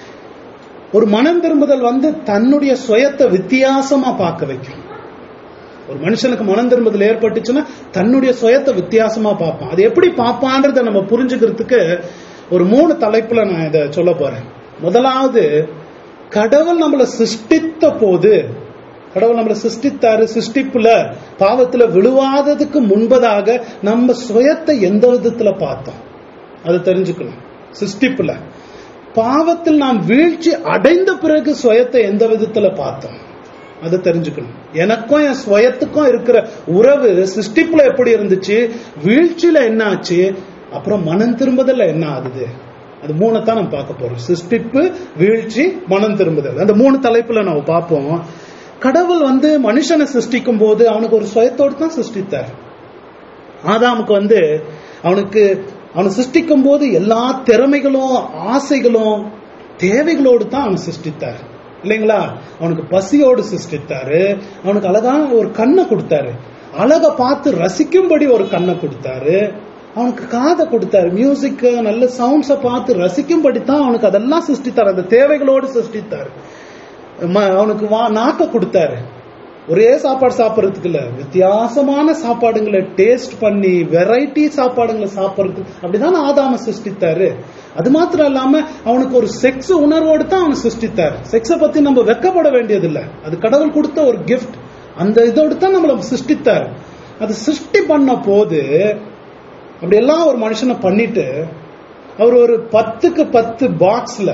ஒரு மனம் திரும்புதல் வந்து தன்னுடைய சுயத்தை வித்தியாசமா பார்க்க வைக்கும் ஒரு மனுஷனுக்கு மனம் திரும்புதல் ஏற்பட்டுச்சுன்னா தன்னுடைய சுயத்தை வித்தியாசமா பார்ப்பான் அது எப்படி பார்ப்பான்றத நம்ம புரிஞ்சுக்கிறதுக்கு ஒரு மூணு தலைப்புல நான் இதை சொல்ல போறேன் முதலாவது கடவுள் நம்மளை சிருஷ்டித்த போது கடவுள் நம்மளை சிருஷ்டித்தாரு சிருஷ்டிப்புல பாவத்துல விழுவாததுக்கு முன்பதாக நம்ம சுயத்தை எந்த விதத்துல பார்த்தோம் அதை தெரிஞ்சுக்கணும் சிருஷ்டிப்புல பாவத்தில் நாம் வீழ்ச்சி அடைந்த பிறகு சுயத்தை எந்த விதத்துல பார்த்தோம் அதை தெரிஞ்சுக்கணும் எனக்கும் என் சுயத்துக்கும் இருக்கிற உறவு சிருஷ்டிப்புல எப்படி இருந்துச்சு வீழ்ச்சியில என்ன ஆச்சு அப்புறம் மனம் திரும்புதல்ல என்ன ஆகுது அது மூணைத்தான் நம்ம பார்க்க போறோம் சிருஷ்டிப்பு வீழ்ச்சி மனம் திரும்புதல் அந்த மூணு தலைப்புல நம்ம பார்ப்போம் கடவுள் வந்து மனுஷனை சிருஷ்டிக்கும் போது அவனுக்கு ஒரு சுயத்தோடு தான் சிருஷ்டித்தார் ஆதாமுக்கு வந்து அவனுக்கு அவனை சிருஷ்டிக்கும் போது எல்லா திறமைகளும் ஆசைகளும் தேவைகளோடு தான் அவன் சிருஷ்டித்தார் இல்லைங்களா அவனுக்கு பசியோடு சிருஷ்டித்தாரு அவனுக்கு அழகான ஒரு கண்ணை கொடுத்தாரு அழக பார்த்து ரசிக்கும்படி ஒரு கண்ணை கொடுத்தாரு அவனுக்கு காதை கொடுத்தாரு மியூசிக் நல்ல சவுண்ட்ஸை பார்த்து ரசிக்கும்படி தான் அவனுக்கு அதெல்லாம் சிருஷ்டித்தார் அந்த தேவைகளோடு சிருஷ்டித்தார் அவனுக்கு வா நாக்க கொடுத்தாரு ஒரே சாப்பாடு சாப்பிட்றதுக்கு இல்ல வித்தியாசமான சாப்பாடுங்களை டேஸ்ட் பண்ணி வெரைட்டி சாப்பாடுங்களை சாப்பிட்றதுக்கு அப்படிதான் ஆதாம சிருஷ்டித்தாரு அது மாத்திரம் இல்லாம அவனுக்கு ஒரு செக்ஸ் உணர்வோடு தான் அவன் சிருஷ்டித்தார் செக்ஸை பத்தி நம்ம வெக்கப்பட வேண்டியது இல்ல அது கடவுள் கொடுத்த ஒரு கிஃப்ட் அந்த இதோடு தான் நம்மள சிருஷ்டித்தார் அது சிருஷ்டி பண்ண போது அப்படி எல்லாம் ஒரு மனுஷனை பண்ணிட்டு அவர் ஒரு பத்துக்கு பத்து பாக்ஸ்ல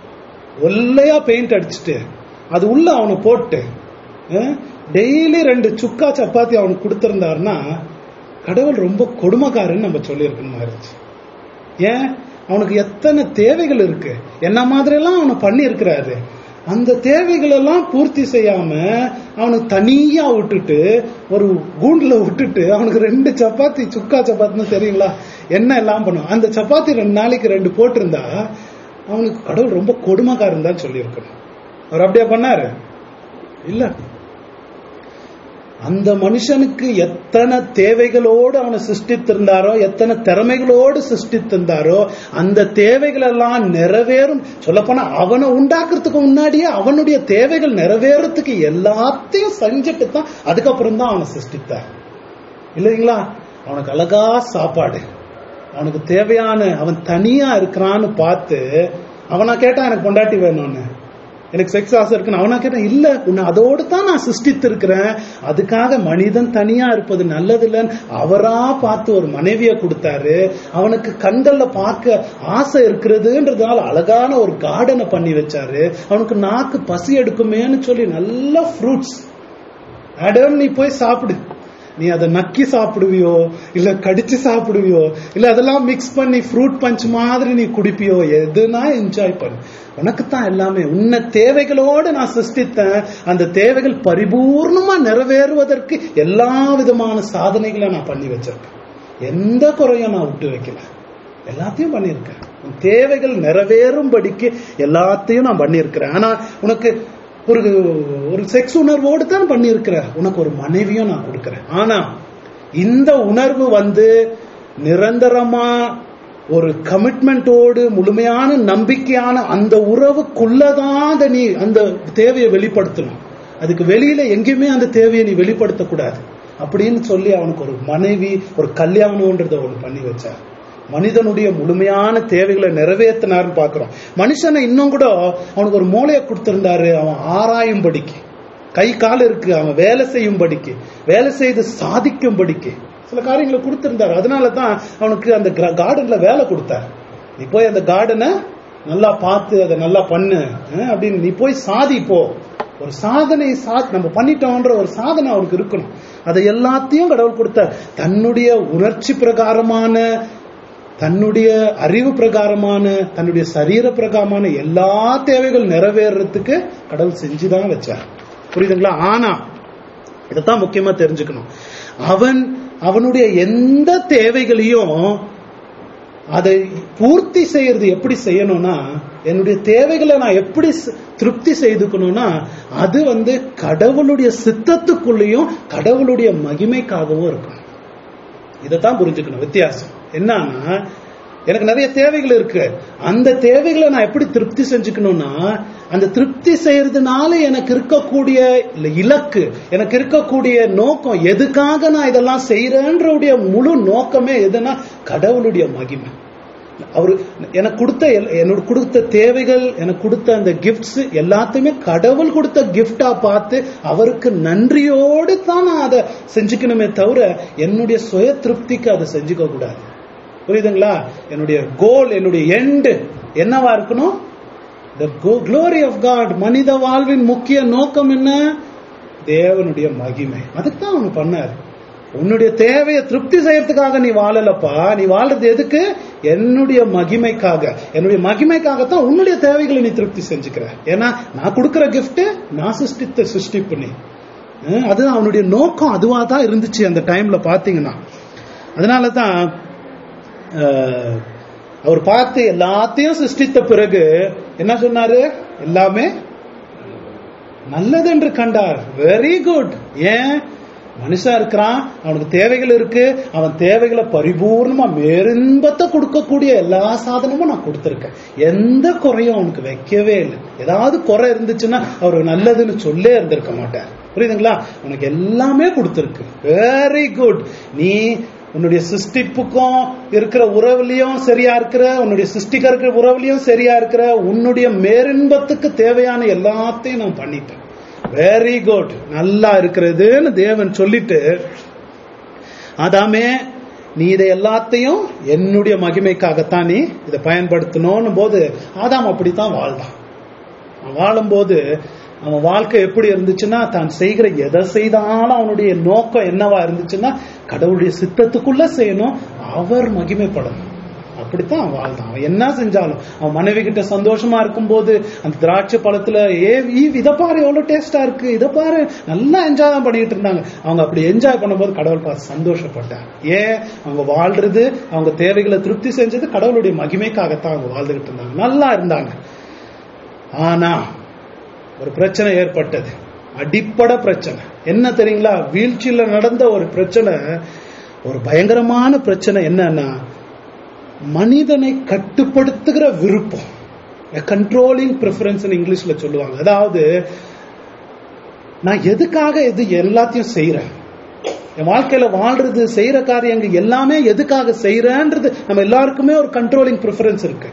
ஒல்லையா பெயிண்ட் அடிச்சுட்டு அது உள்ள அவனை போட்டு டெய்லி ரெண்டு சுக்கா சப்பாத்தி அவனுக்கு கொடுத்திருந்தாருன்னா கடவுள் ரொம்ப கொடுமைக்காரன்னு நம்ம சொல்லியிருக்கணும் இருந்துச்சு ஏன் அவனுக்கு எத்தனை தேவைகள் இருக்கு என்ன மாதிரி எல்லாம் அவனை பண்ணி இருக்கிறாரு அந்த தேவைகள் எல்லாம் பூர்த்தி செய்யாம அவனுக்கு தனியா விட்டுட்டு ஒரு கூண்டுல விட்டுட்டு அவனுக்கு ரெண்டு சப்பாத்தி சுக்கா சப்பாத்தின்னு தெரியுங்களா என்ன எல்லாம் பண்ணும் அந்த சப்பாத்தி ரெண்டு நாளைக்கு ரெண்டு போட்டிருந்தா அவனுக்கு கடவுள் ரொம்ப கொடுமைக்காரன் தான் சொல்லியிருக்கணும் அவர் அப்படியே பண்ணாரு இல்ல அந்த மனுஷனுக்கு எத்தனை தேவைகளோடு அவனை சிருஷ்டித்திருந்தாரோ எத்தனை திறமைகளோடு சிருஷ்டித்திருந்தாரோ அந்த தேவைகள் எல்லாம் நிறைவேறும் சொல்லப்போனா அவனை உண்டாக்குறதுக்கு முன்னாடியே அவனுடைய தேவைகள் நிறைவேறதுக்கு எல்லாத்தையும் செஞ்சுட்டு தான் அதுக்கப்புறம் தான் அவனை சிருஷ்டித்தார் இல்லைங்களா அவனுக்கு அழகா சாப்பாடு அவனுக்கு தேவையான அவன் தனியா இருக்கிறான்னு பார்த்து அவனா கேட்டா எனக்கு பொண்டாட்டி வேணும்னு எனக்கு செக்ஸ் ஆசை இருக்குன்னு அவனா கேட்டேன் இல்ல உன்னை அதோடு தான் நான் சிருஷ்டித்து இருக்கிறேன் அதுக்காக மனிதன் தனியா இருப்பது நல்லது இல்லைன்னு அவரா பார்த்து ஒரு மனைவிய கொடுத்தாரு அவனுக்கு கண்கள்ல பார்க்க ஆசை இருக்கிறதுன்றதுனால அழகான ஒரு கார்டனை பண்ணி வச்சாரு அவனுக்கு நாக்கு பசி எடுக்குமேன்னு சொல்லி நல்ல ஃப்ரூட்ஸ் அடம் நீ போய் சாப்பிடு நீ அதை நக்கி சாப்பிடுவியோ இல்ல கடிச்சு சாப்பிடுவியோ இல்ல அதெல்லாம் மிக்ஸ் பண்ணி ஃப்ரூட் பஞ்ச் மாதிரி நீ குடிப்பியோ எதுனா என்ஜாய் பண்ணு உனக்கு தான் எல்லாமே உன்ன தேவைகளோடு நான் சிருஷ்டித்தேன் அந்த தேவைகள் பரிபூர்ணமா நிறைவேறுவதற்கு எல்லா விதமான சாதனைகளை நான் பண்ணி வச்சிருக்கேன் எந்த குறையும் நான் விட்டு வைக்கல எல்லாத்தையும் பண்ணியிருக்கேன் உன் தேவைகள் நிறைவேறும்படிக்கு எல்லாத்தையும் நான் பண்ணியிருக்கிறேன் ஆனா உனக்கு ஒரு ஒரு செக்ஸ் உணர்வோடு தான் பண்ணியிருக்கிற உனக்கு ஒரு மனைவியும் நான் கொடுக்கிறேன் ஆனா இந்த உணர்வு வந்து நிரந்தரமா ஒரு கமிட்மெண்டோடு முழுமையான நம்பிக்கையான அந்த உறவுக்குள்ளதான் அந்த நீ அந்த தேவையை வெளிப்படுத்தணும் அதுக்கு வெளியில எங்கேயுமே அந்த தேவையை நீ வெளிப்படுத்தக்கூடாது அப்படின்னு சொல்லி அவனுக்கு ஒரு மனைவி ஒரு கல்யாணம்ன்றத ஒன்று பண்ணி வச்சார் மனிதனுடைய முழுமையான தேவைகளை நிறைவேற்றினார்னு பாக்குறோம் மனுஷனை இன்னும் கூட அவனுக்கு ஒரு மூளையை கொடுத்திருந்தாரு அவன் ஆராயும்படிக்கு கை கால் இருக்கு அவன் வேலை செய்யும்படிக்கு வேலை செய்து சாதிக்கும்படிக்கு சில காரியங்களை கொடுத்திருந்தாரு அதனால தான் அவனுக்கு அந்த கார்டன்ல வேலை கொடுத்தாரு நீ போய் அந்த கார்டனை நல்லா பார்த்து அதை நல்லா பண்ணு அஹ் அப்படின்னு நீ போய் சாதி போ ஒரு சாதனை சா நம்ம பண்ணிட்டோம்ன்ற ஒரு சாதனை அவனுக்கு இருக்கணும் அதை எல்லாத்தையும் கடவுள் கொடுத்த தன்னுடைய உணர்ச்சி பிரகாரமான தன்னுடைய அறிவு பிரகாரமான தன்னுடைய சரீர பிரகாரமான எல்லா தேவைகள் நிறைவேறதுக்கு கடவுள் செஞ்சுதான் வச்சார் புரியுதுங்களா ஆனா இதைத்தான் முக்கியமா தெரிஞ்சுக்கணும் அவன் அவனுடைய எந்த தேவைகளையும் அதை பூர்த்தி செய்யறது எப்படி செய்யணும்னா என்னுடைய தேவைகளை நான் எப்படி திருப்தி செய்துக்கணும்னா அது வந்து கடவுளுடைய சித்தத்துக்குள்ளேயும் கடவுளுடைய மகிமைக்காகவும் இருக்கணும் இதைத்தான் புரிஞ்சுக்கணும் வித்தியாசம் என்னன்னா எனக்கு நிறைய தேவைகள் இருக்கு அந்த தேவைகளை நான் எப்படி திருப்தி செஞ்சுக்கணும்னா அந்த திருப்தி செய்யறதுனால எனக்கு இருக்கக்கூடிய இலக்கு எனக்கு இருக்கக்கூடிய நோக்கம் எதுக்காக நான் இதெல்லாம் செய்யறேன்ற முழு நோக்கமே எதுனா கடவுளுடைய மகிமை அவரு எனக்கு கொடுத்த என்னோட கொடுத்த தேவைகள் எனக்கு கொடுத்த அந்த கிஃப்ட்ஸ் எல்லாத்தையுமே கடவுள் கொடுத்த கிஃப்டா பார்த்து அவருக்கு நன்றியோடு தான் நான் அதை செஞ்சுக்கணுமே தவிர என்னுடைய சுய திருப்திக்கு அதை செஞ்சுக்க கூடாது புரியுதுங்களா என்னுடைய கோல் என்னுடைய எண்டு என்னவா இருக்கணும் த க்ளோரி ஆஃப் காட் மனித வாழ்வின் முக்கிய நோக்கம் என்ன தேவனுடைய மகிமை அதுக்கு தான் அவன் பண்ணாரு உன்னுடைய தேவையை திருப்தி செய்யறதுக்காக நீ வாழலப்பா நீ வாழ்றது எதுக்கு என்னுடைய மகிமைக்காக என்னுடைய மகிமைக்காகத்தான் உன்னுடைய தேவைகளை நீ திருப்தி செஞ்சுக்கிற ஏன்னா நான் கொடுக்கிற கிஃப்ட் நான் சிருஷ்டித்த சிருஷ்டிப்பு நீ அதுதான் அவனுடைய நோக்கம் அதுவா தான் இருந்துச்சு அந்த டைம்ல பாத்தீங்கன்னா அதனால தான் அவர் பார்த்து எல்லாத்தையும் சிருஷ்டித்த பிறகு என்ன சொன்னாரு எல்லாமே நல்லது என்று கண்டார் வெரி குட் ஏன் மனுஷன் இருக்கிறான் அவனுக்கு தேவைகள் இருக்கு அவன் தேவைகளை பரிபூர்ணமா மேரின்பத்தை கொடுக்கக்கூடிய எல்லா சாதனமும் நான் கொடுத்திருக்கேன் எந்த குறையும் அவனுக்கு வைக்கவே இல்லை ஏதாவது குறை இருந்துச்சுன்னா அவர் நல்லதுன்னு சொல்லே இருந்திருக்க மாட்டார் புரியுதுங்களா உனக்கு எல்லாமே கொடுத்திருக்கு வெரி குட் நீ உன்னுடைய சிருஷ்டிப்புக்கும் இருக்கிற உறவுலையும் சரியா இருக்கிற உன்னுடைய சிருஷ்டிக்க இருக்கிற உறவுலையும் சரியா இருக்கிற உன்னுடைய மேரின்பத்துக்கு தேவையான எல்லாத்தையும் நான் பண்ணிட்டேன் வெரி குட் நல்லா இருக்கிறதுன்னு தேவன் சொல்லிட்டு அதாமே நீ இதை எல்லாத்தையும் என்னுடைய மகிமைக்காகத்தான் நீ இதை பயன்படுத்தணும் போது ஆதாம் அப்படித்தான் வாழ்ந்தான் வாழும்போது அவன் வாழ்க்கை எப்படி இருந்துச்சுன்னா தான் செய்கிற எதை செய்தாலும் அவனுடைய நோக்கம் என்னவா இருந்துச்சுன்னா கடவுளுடைய சித்தத்துக்குள்ள செய்யணும் அவர் மகிமைப்படணும் அப்படித்தான் அவன் வாழ்ந்தான் அவன் என்ன செஞ்சாலும் அவன் மனைவி கிட்ட சந்தோஷமா இருக்கும்போது அந்த திராட்சை பழத்துல ஏ இதை பாரு எவ்வளவு டேஸ்டா இருக்கு இதை பாரு நல்லா என்ஜாய் தான் பண்ணிட்டு இருந்தாங்க அவங்க அப்படி என்ஜாய் பண்ணும்போது கடவுள் பார்த்து சந்தோஷப்பட்டாங்க ஏன் அவங்க வாழ்றது அவங்க தேவைகளை திருப்தி செஞ்சது கடவுளுடைய மகிமைக்காகத்தான் அவங்க வாழ்ந்துகிட்டு இருந்தாங்க நல்லா இருந்தாங்க ஆனா ஒரு பிரச்சனை ஏற்பட்டது அடிப்படை பிரச்சனை என்ன தெரியுங்களா வீழ்ச்சியில நடந்த ஒரு பிரச்சனை ஒரு பயங்கரமான பிரச்சனை என்னன்னா மனிதனை கட்டுப்படுத்துகிற விருப்பம் கண்ட்ரோலிங் ப்ரிஃபரன்ஸ் இங்கிலீஷ்ல சொல்லுவாங்க அதாவது நான் எதுக்காக இது எல்லாத்தையும் செய்யறேன் என் வாழ்க்கையில வாழ்றது செய்யற காரியங்கள் எல்லாமே எதுக்காக செய்யறேன்றது நம்ம எல்லாருக்குமே ஒரு கண்ட்ரோலிங் ப்ரிஃபரன்ஸ் இருக்கு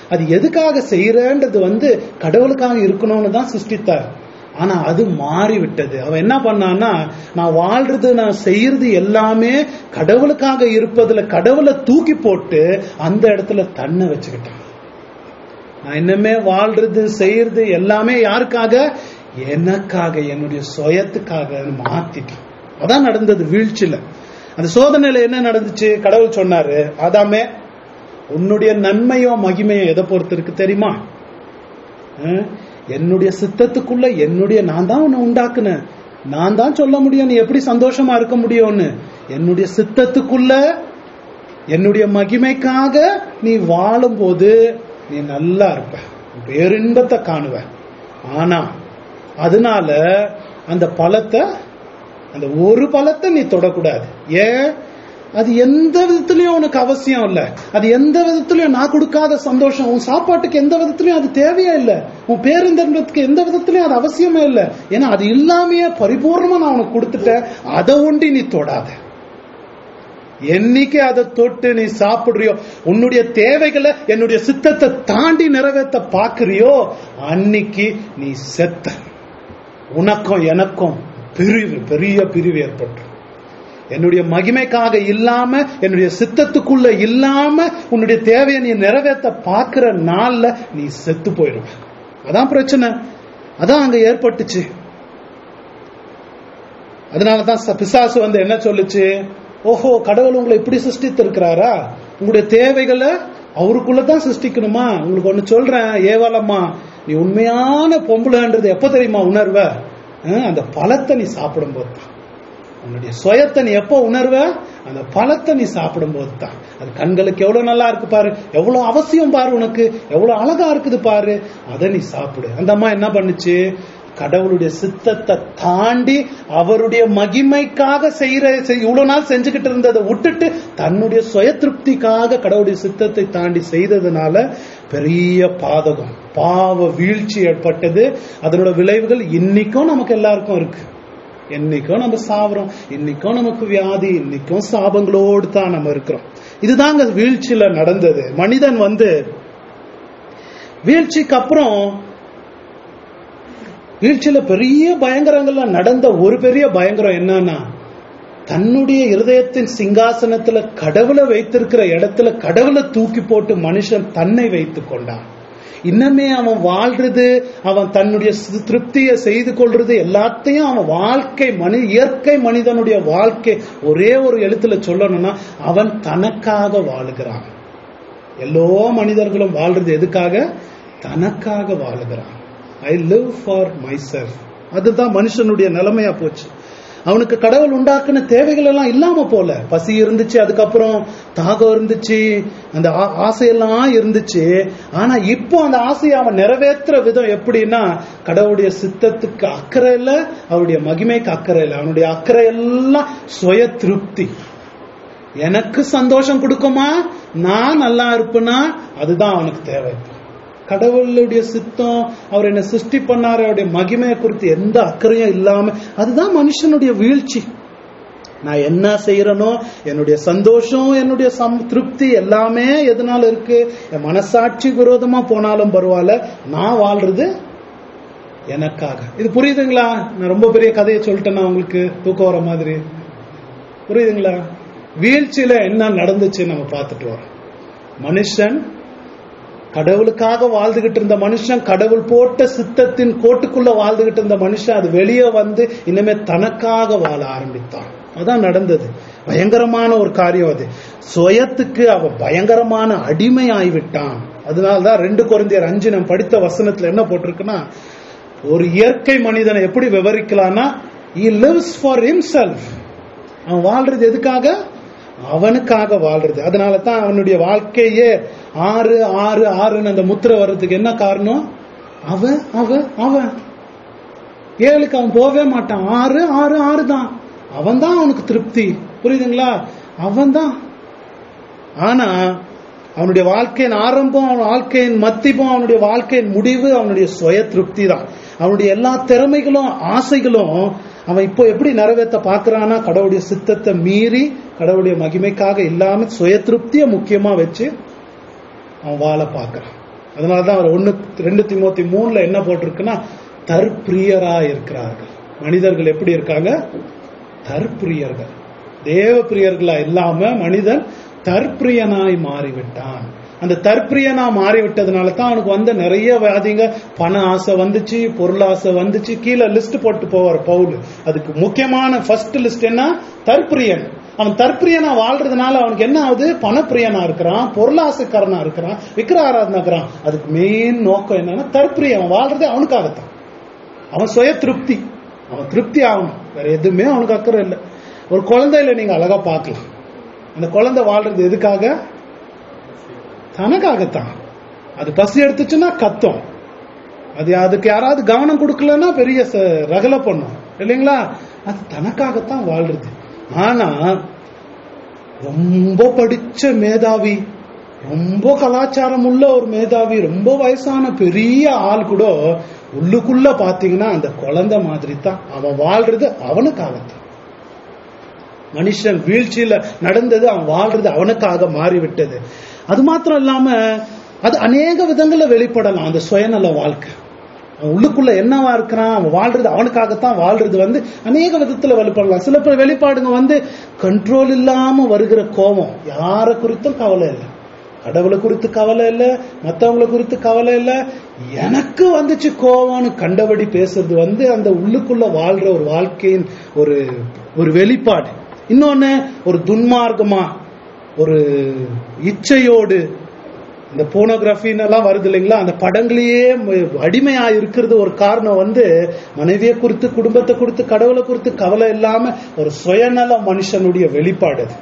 அது எதுக்காக செய்யறன்றது வந்து கடவுளுக்காக இருக்கணும்னு தான் சிருஷ்டித்தார் ஆனா அது மாறி விட்டது அவன் என்ன பண்ணான்னா நான் வாழ்றது நான் செய்யறது எல்லாமே கடவுளுக்காக இருப்பதுல கடவுளை தூக்கி போட்டு அந்த இடத்துல தன்னை வச்சுக்கிட்டான் நான் இன்னுமே வாழ்றது செய்யறது எல்லாமே யாருக்காக எனக்காக என்னுடைய சுயத்துக்காக மாத்திட்டான் அதான் நடந்தது வீழ்ச்சியில அந்த சோதனையில என்ன நடந்துச்சு கடவுள் சொன்னாரு அதாமே உன்னுடைய நன்மையோ மகிமையோ எதை பொறுத்து இருக்கு தெரியுமா அஹ், என்னுடைய சித்தத்துக்குள்ள என்னுடைய நான் தான் உன்னை உண்டாக்குனேன் நான் தான் சொல்ல முடியும் நீ எப்படி சந்தோஷமா இருக்க முடியும்னு என்னுடைய சித்தத்துக்குள்ள என்னுடைய மகிமைக்காக நீ வாழும்போது நீ நல்லா இருப்ப பேரின்பத்தை காணுவ ஆனா அதனால அந்த பழத்தை அந்த ஒரு பழத்தை நீ தொடக்கூடாது ஏன் அது எந்த விதத்திலயும் உனக்கு அவசியம் இல்ல அது எந்த விதத்திலயும் நான் கொடுக்காத சந்தோஷம் உன் சாப்பாட்டுக்கு எந்த விதத்திலயும் அது தேவையே இல்ல உன் பேருந்தத்துக்கு எந்த விதத்திலயும் அது அவசியமே இல்ல ஏன்னா அது இல்லாமையே பரிபூர்ணமா நான் உனக்கு கொடுத்துட்டேன் அதை ஒண்டி நீ தொடாத என்னைக்கு அதை தொட்டு நீ சாப்பிடுறியோ உன்னுடைய தேவைகளை என்னுடைய சித்தத்தை தாண்டி நிறைவேற்ற பாக்குறியோ அன்னைக்கு நீ செத்த உனக்கும் எனக்கும் பிரிவு பெரிய பிரிவு ஏற்பட்டு என்னுடைய மகிமைக்காக இல்லாம என்னுடைய சித்தத்துக்குள்ள இல்லாம உன்னுடைய தேவையை நீ நிறைவேற்ற பாக்குற நாள்ல நீ செத்து போயிடுவ அதான் பிரச்சனை அதான் அங்க ஏற்பட்டுச்சு அதனாலதான் ச- பிசாசு வந்து என்ன சொல்லுச்சு ஓஹோ கடவுள் உங்களை இப்படி சிருஷ்டித்திருக்கிறாரா உங்களுடைய தேவைகளை அவருக்குள்ளதான் சிருஷ்டிக்கணுமா உங்களுக்கு ஒண்ணு சொல்றேன் ஏவாளம்மா நீ உண்மையான பொம்பளைன்றது எப்ப தெரியுமா உணர்வ அஹ், அந்த பழத்தை நீ சாப்பிடும் போது தான் உன்னுடைய சுயத்தை நீ எப்போ உணர்வ அந்த பழத்தை நீ சாப்பிடும் போது தான் அது கண்களுக்கு எவ்வளவு நல்லா இருக்கு பாரு எவ்வளவு அவசியம் பாரு உனக்கு எவ்வளவு அழகா இருக்குது பாரு அதை நீ சாப்பிடு அந்த அம்மா என்ன பண்ணுச்சு கடவுளுடைய சித்தத்தை தாண்டி அவருடைய மகிமைக்காக செய்யற செய்- இவ்வளவு நாள் செஞ்சுக்கிட்டு இருந்ததை விட்டுட்டு தன்னுடைய சுய திருப்திக்காக கடவுளுடைய சித்தத்தை தாண்டி செய்ததுனால பெரிய பாதகம் பாவ வீழ்ச்சி ஏற்பட்டது அதனோட விளைவுகள் இன்னைக்கும் நமக்கு எல்லாருக்கும் இருக்கு என்னைக்கும் நம்ம சாவறோம் இன்னைக்கும் நமக்கு வியாதி இன்னைக்கும் சாபங்களோடு தான் நம்ம இருக்கிறோம் இதுதாங்க வீழ்ச்சியில நடந்தது மனிதன் வந்து வீழ்ச்சிக்கு அப்புறம் வீழ்ச்சியில பெரிய பயங்கரங்கள்ல நடந்த ஒரு பெரிய பயங்கரம் என்னன்னா தன்னுடைய இருதயத்தின் சிங்காசனத்துல கடவுளை வைத்திருக்கிற இடத்துல கடவுளை தூக்கி போட்டு மனுஷன் தன்னை வைத்துக் கொண்டான் இன்னமே அவன் வாழ்றது அவன் தன்னுடைய சி- திருப்தியை செய்து கொள்றது எல்லாத்தையும் அவன் வாழ்க்கை மனி இயற்கை மனிதனுடைய வாழ்க்கை ஒரே ஒரு எழுத்துல சொல்லணும்னா அவன் தனக்காக வாழுகிறான் எல்லா மனிதர்களும் வாழ்றது எதுக்காக தனக்காக வாழுகிறான் ஐ லிவ் ஃபார் மை அதுதான் மனுஷனுடைய நிலைமையா போச்சு அவனுக்கு கடவுள் உண்டாக்குன தேவைகள் எல்லாம் இல்லாம போல பசி இருந்துச்சு அதுக்கப்புறம் தாகம் இருந்துச்சு அந்த ஆ- ஆசையெல்லாம் இருந்துச்சு ஆனா இப்போ அந்த ஆசையை அவன் நிறைவேற்றுற விதம் எப்படின்னா கடவுளுடைய சித்தத்துக்கு அக்கறை இல்ல அவருடைய மகிமைக்கு அக்கறை இல்லை அவனுடைய அக்கறை எல்லாம் சுய திருப்தி எனக்கு சந்தோஷம் கொடுக்குமா நான் நல்லா இருப்பேனா அதுதான் அவனுக்கு தேவை கடவுளுடைய சித்தம் அவர் என்ன சிருஷ்டி பண்ணாரு அவருடைய மகிமையை குறித்து எந்த அக்கறையும் இல்லாம அதுதான் மனுஷனுடைய வீழ்ச்சி நான் என்ன செய்யறனோ என்னுடைய சந்தோஷம் என்னுடைய சம் திருப்தி எல்லாமே எதனால இருக்கு என் மனசாட்சி விரோதமா போனாலும் பரவாயில்ல நான் வாழ்றது எனக்காக இது புரியுதுங்களா நான் ரொம்ப பெரிய கதையை சொல்லிட்டேன்னா உங்களுக்கு தூக்கம் வர மாதிரி புரியுதுங்களா வீழ்ச்சியில என்ன நடந்துச்சு நம்ம பார்த்துட்டு வரோம் மனுஷன் கடவுளுக்காக வாழ்ந்துகிட்டு இருந்த மனுஷன் கடவுள் போட்ட சித்தத்தின் கோட்டுக்குள்ள வாழ்ந்துகிட்டு இருந்த மனுஷன் அது வெளியே வந்து இனிமே தனக்காக வாழ ஆரம்பித்தான் அதான் நடந்தது பயங்கரமான ஒரு காரியம் அது சுயத்துக்கு அவன் பயங்கரமான அடிமை ஆகிவிட்டான் அதனாலதான் ரெண்டு குழந்தையர் அஞ்சு நம்ம படித்த வசனத்துல என்ன போட்டிருக்குன்னா ஒரு இயற்கை மனிதனை எப்படி விவரிக்கலாம்னா he lives ஃபார் himself அவன் வாழ்றது எதுக்காக அவனுக்காக வாழ்றது அதனால தான் அவனுடைய வாழ்க்கையே ஆறு ஆறு ஆறுன்னு அந்த முத்திரை வர்றதுக்கு என்ன காரணம் அவன் அவன் அவன் ஏழுக்கு அவன் போகவே மாட்டான் ஆறு ஆறு ஆறு தான் அவன் தான் அவனுக்கு திருப்தி புரியுதுங்களா அவன் தான் ஆனா அவனுடைய வாழ்க்கையின் ஆரம்பம் அவன் வாழ்க்கையின் மத்திபம் அவனுடைய வாழ்க்கையின் முடிவு அவனுடைய சுய திருப்தி தான் அவனுடைய எல்லா திறமைகளும் ஆசைகளும் அவன் இப்போ எப்படி நிறைவேற்ற பார்க்கறானா கடவுளுடைய சித்தத்தை மீறி கடவுளுடைய மகிமைக்காக இல்லாம சுய திருப்தியை முக்கியமா வச்சு அவன் வாழ பார்க்கறான் அதனாலதான் அவர் ஒண்ணு ரெண்டு திமோத்தி மூணுல என்ன போட்டிருக்குன்னா தற்பிரியரா இருக்கிறார்கள் மனிதர்கள் எப்படி இருக்காங்க தற்பிரியர்கள் தேவ பிரியர்களா இல்லாம மனிதன் தற்பிரியனாய் மாறிவிட்டான் அந்த தற்பிரியனா மாறிவிட்டதுனால தான் அவனுக்கு வந்த நிறைய வியாதிங்க பண ஆசை வந்துச்சு பொருள் ஆசை வந்துச்சு கீழே லிஸ்ட் போட்டு போவார் பவுல் அதுக்கு முக்கியமான ஃபர்ஸ்ட் லிஸ்ட் என்ன தற்பிரியன் அவன் தற்பிரியனா வாழ்றதுனால அவனுக்கு என்ன ஆகுது பணப்பிரியனா இருக்கிறான் பொருளாசைக்காரனா இருக்கிறான் விக்கிர ஆராதனா இருக்கிறான் அதுக்கு மெயின் நோக்கம் என்னன்னா தற்பிரியன் அவன் வாழ்றது அவனுக்காகத்தான் அவன் சுய திருப்தி அவன் திருப்தி ஆகணும் வேற எதுவுமே அவனுக்கு அக்கறை இல்லை ஒரு குழந்தையில நீங்க அழகா பார்க்கலாம் அந்த குழந்தை வாழ்றது எதுக்காக தனக்காகத்தான் அது பசி எடுத்துச்சுன்னா கத்தும் அது அதுக்கு யாராவது கவனம் கொடுக்கலன்னா பெரிய ச- ரகலை பண்ணும் இல்லைங்களா அது தனக்காகத்தான் வாழ்றது ஆனா ரொம்ப படிச்ச மேதாவி ரொம்ப கலாச்சாரம் உள்ள ஒரு மேதாவி ரொம்ப வயசான பெரிய ஆள் கூட உள்ளுக்குள்ள பாத்தீங்கன்னா அந்த குழந்தை மாதிரி தான் அவன் வாழ்றது அவனுக்காகத்தான் மனுஷன் வீழ்ச்சியில நடந்தது அவன் வாழ்றது அவனுக்காக மாறிவிட்டது அது மாத்திரம் இல்லாம அது அநேக விதங்கள்ல வெளிப்படலாம் அந்த சுயநல வாழ்க்கை அவன் உள்ளுக்குள்ள என்னவா இருக்கிறான் அவன் வாழ்றது அவனுக்காகத்தான் வாழ்றது வந்து அநேக விதத்துல வெளிப்படலாம் சில பேர் வெளிப்பாடுங்க வந்து கண்ட்ரோல் இல்லாம வருகிற கோபம் யாரை குறித்தும் கவலை இல்லை கடவுளை குறித்து கவலை இல்லை மத்தவங்களை குறித்து கவலை இல்லை எனக்கு வந்துச்சு கோவம்னு கண்டபடி பேசுறது வந்து அந்த உள்ளுக்குள்ள வாழ்ற ஒரு வாழ்க்கையின் ஒரு ஒரு வெளிப்பாடு இன்னொன்னு ஒரு துன்மார்க்கமா ஒரு இச்சையோடு இந்த போனோகிராஃபின்னு எல்லாம் வருது இல்லைங்களா அந்த படங்களையே ம- அடிமையா இருக்கிறது ஒரு காரணம் வந்து மனைவியை குறித்து குடும்பத்தை குறித்து கடவுளை குறித்து கவலை இல்லாம ஒரு சுயநல மனுஷனுடைய வெளிப்பாடு அது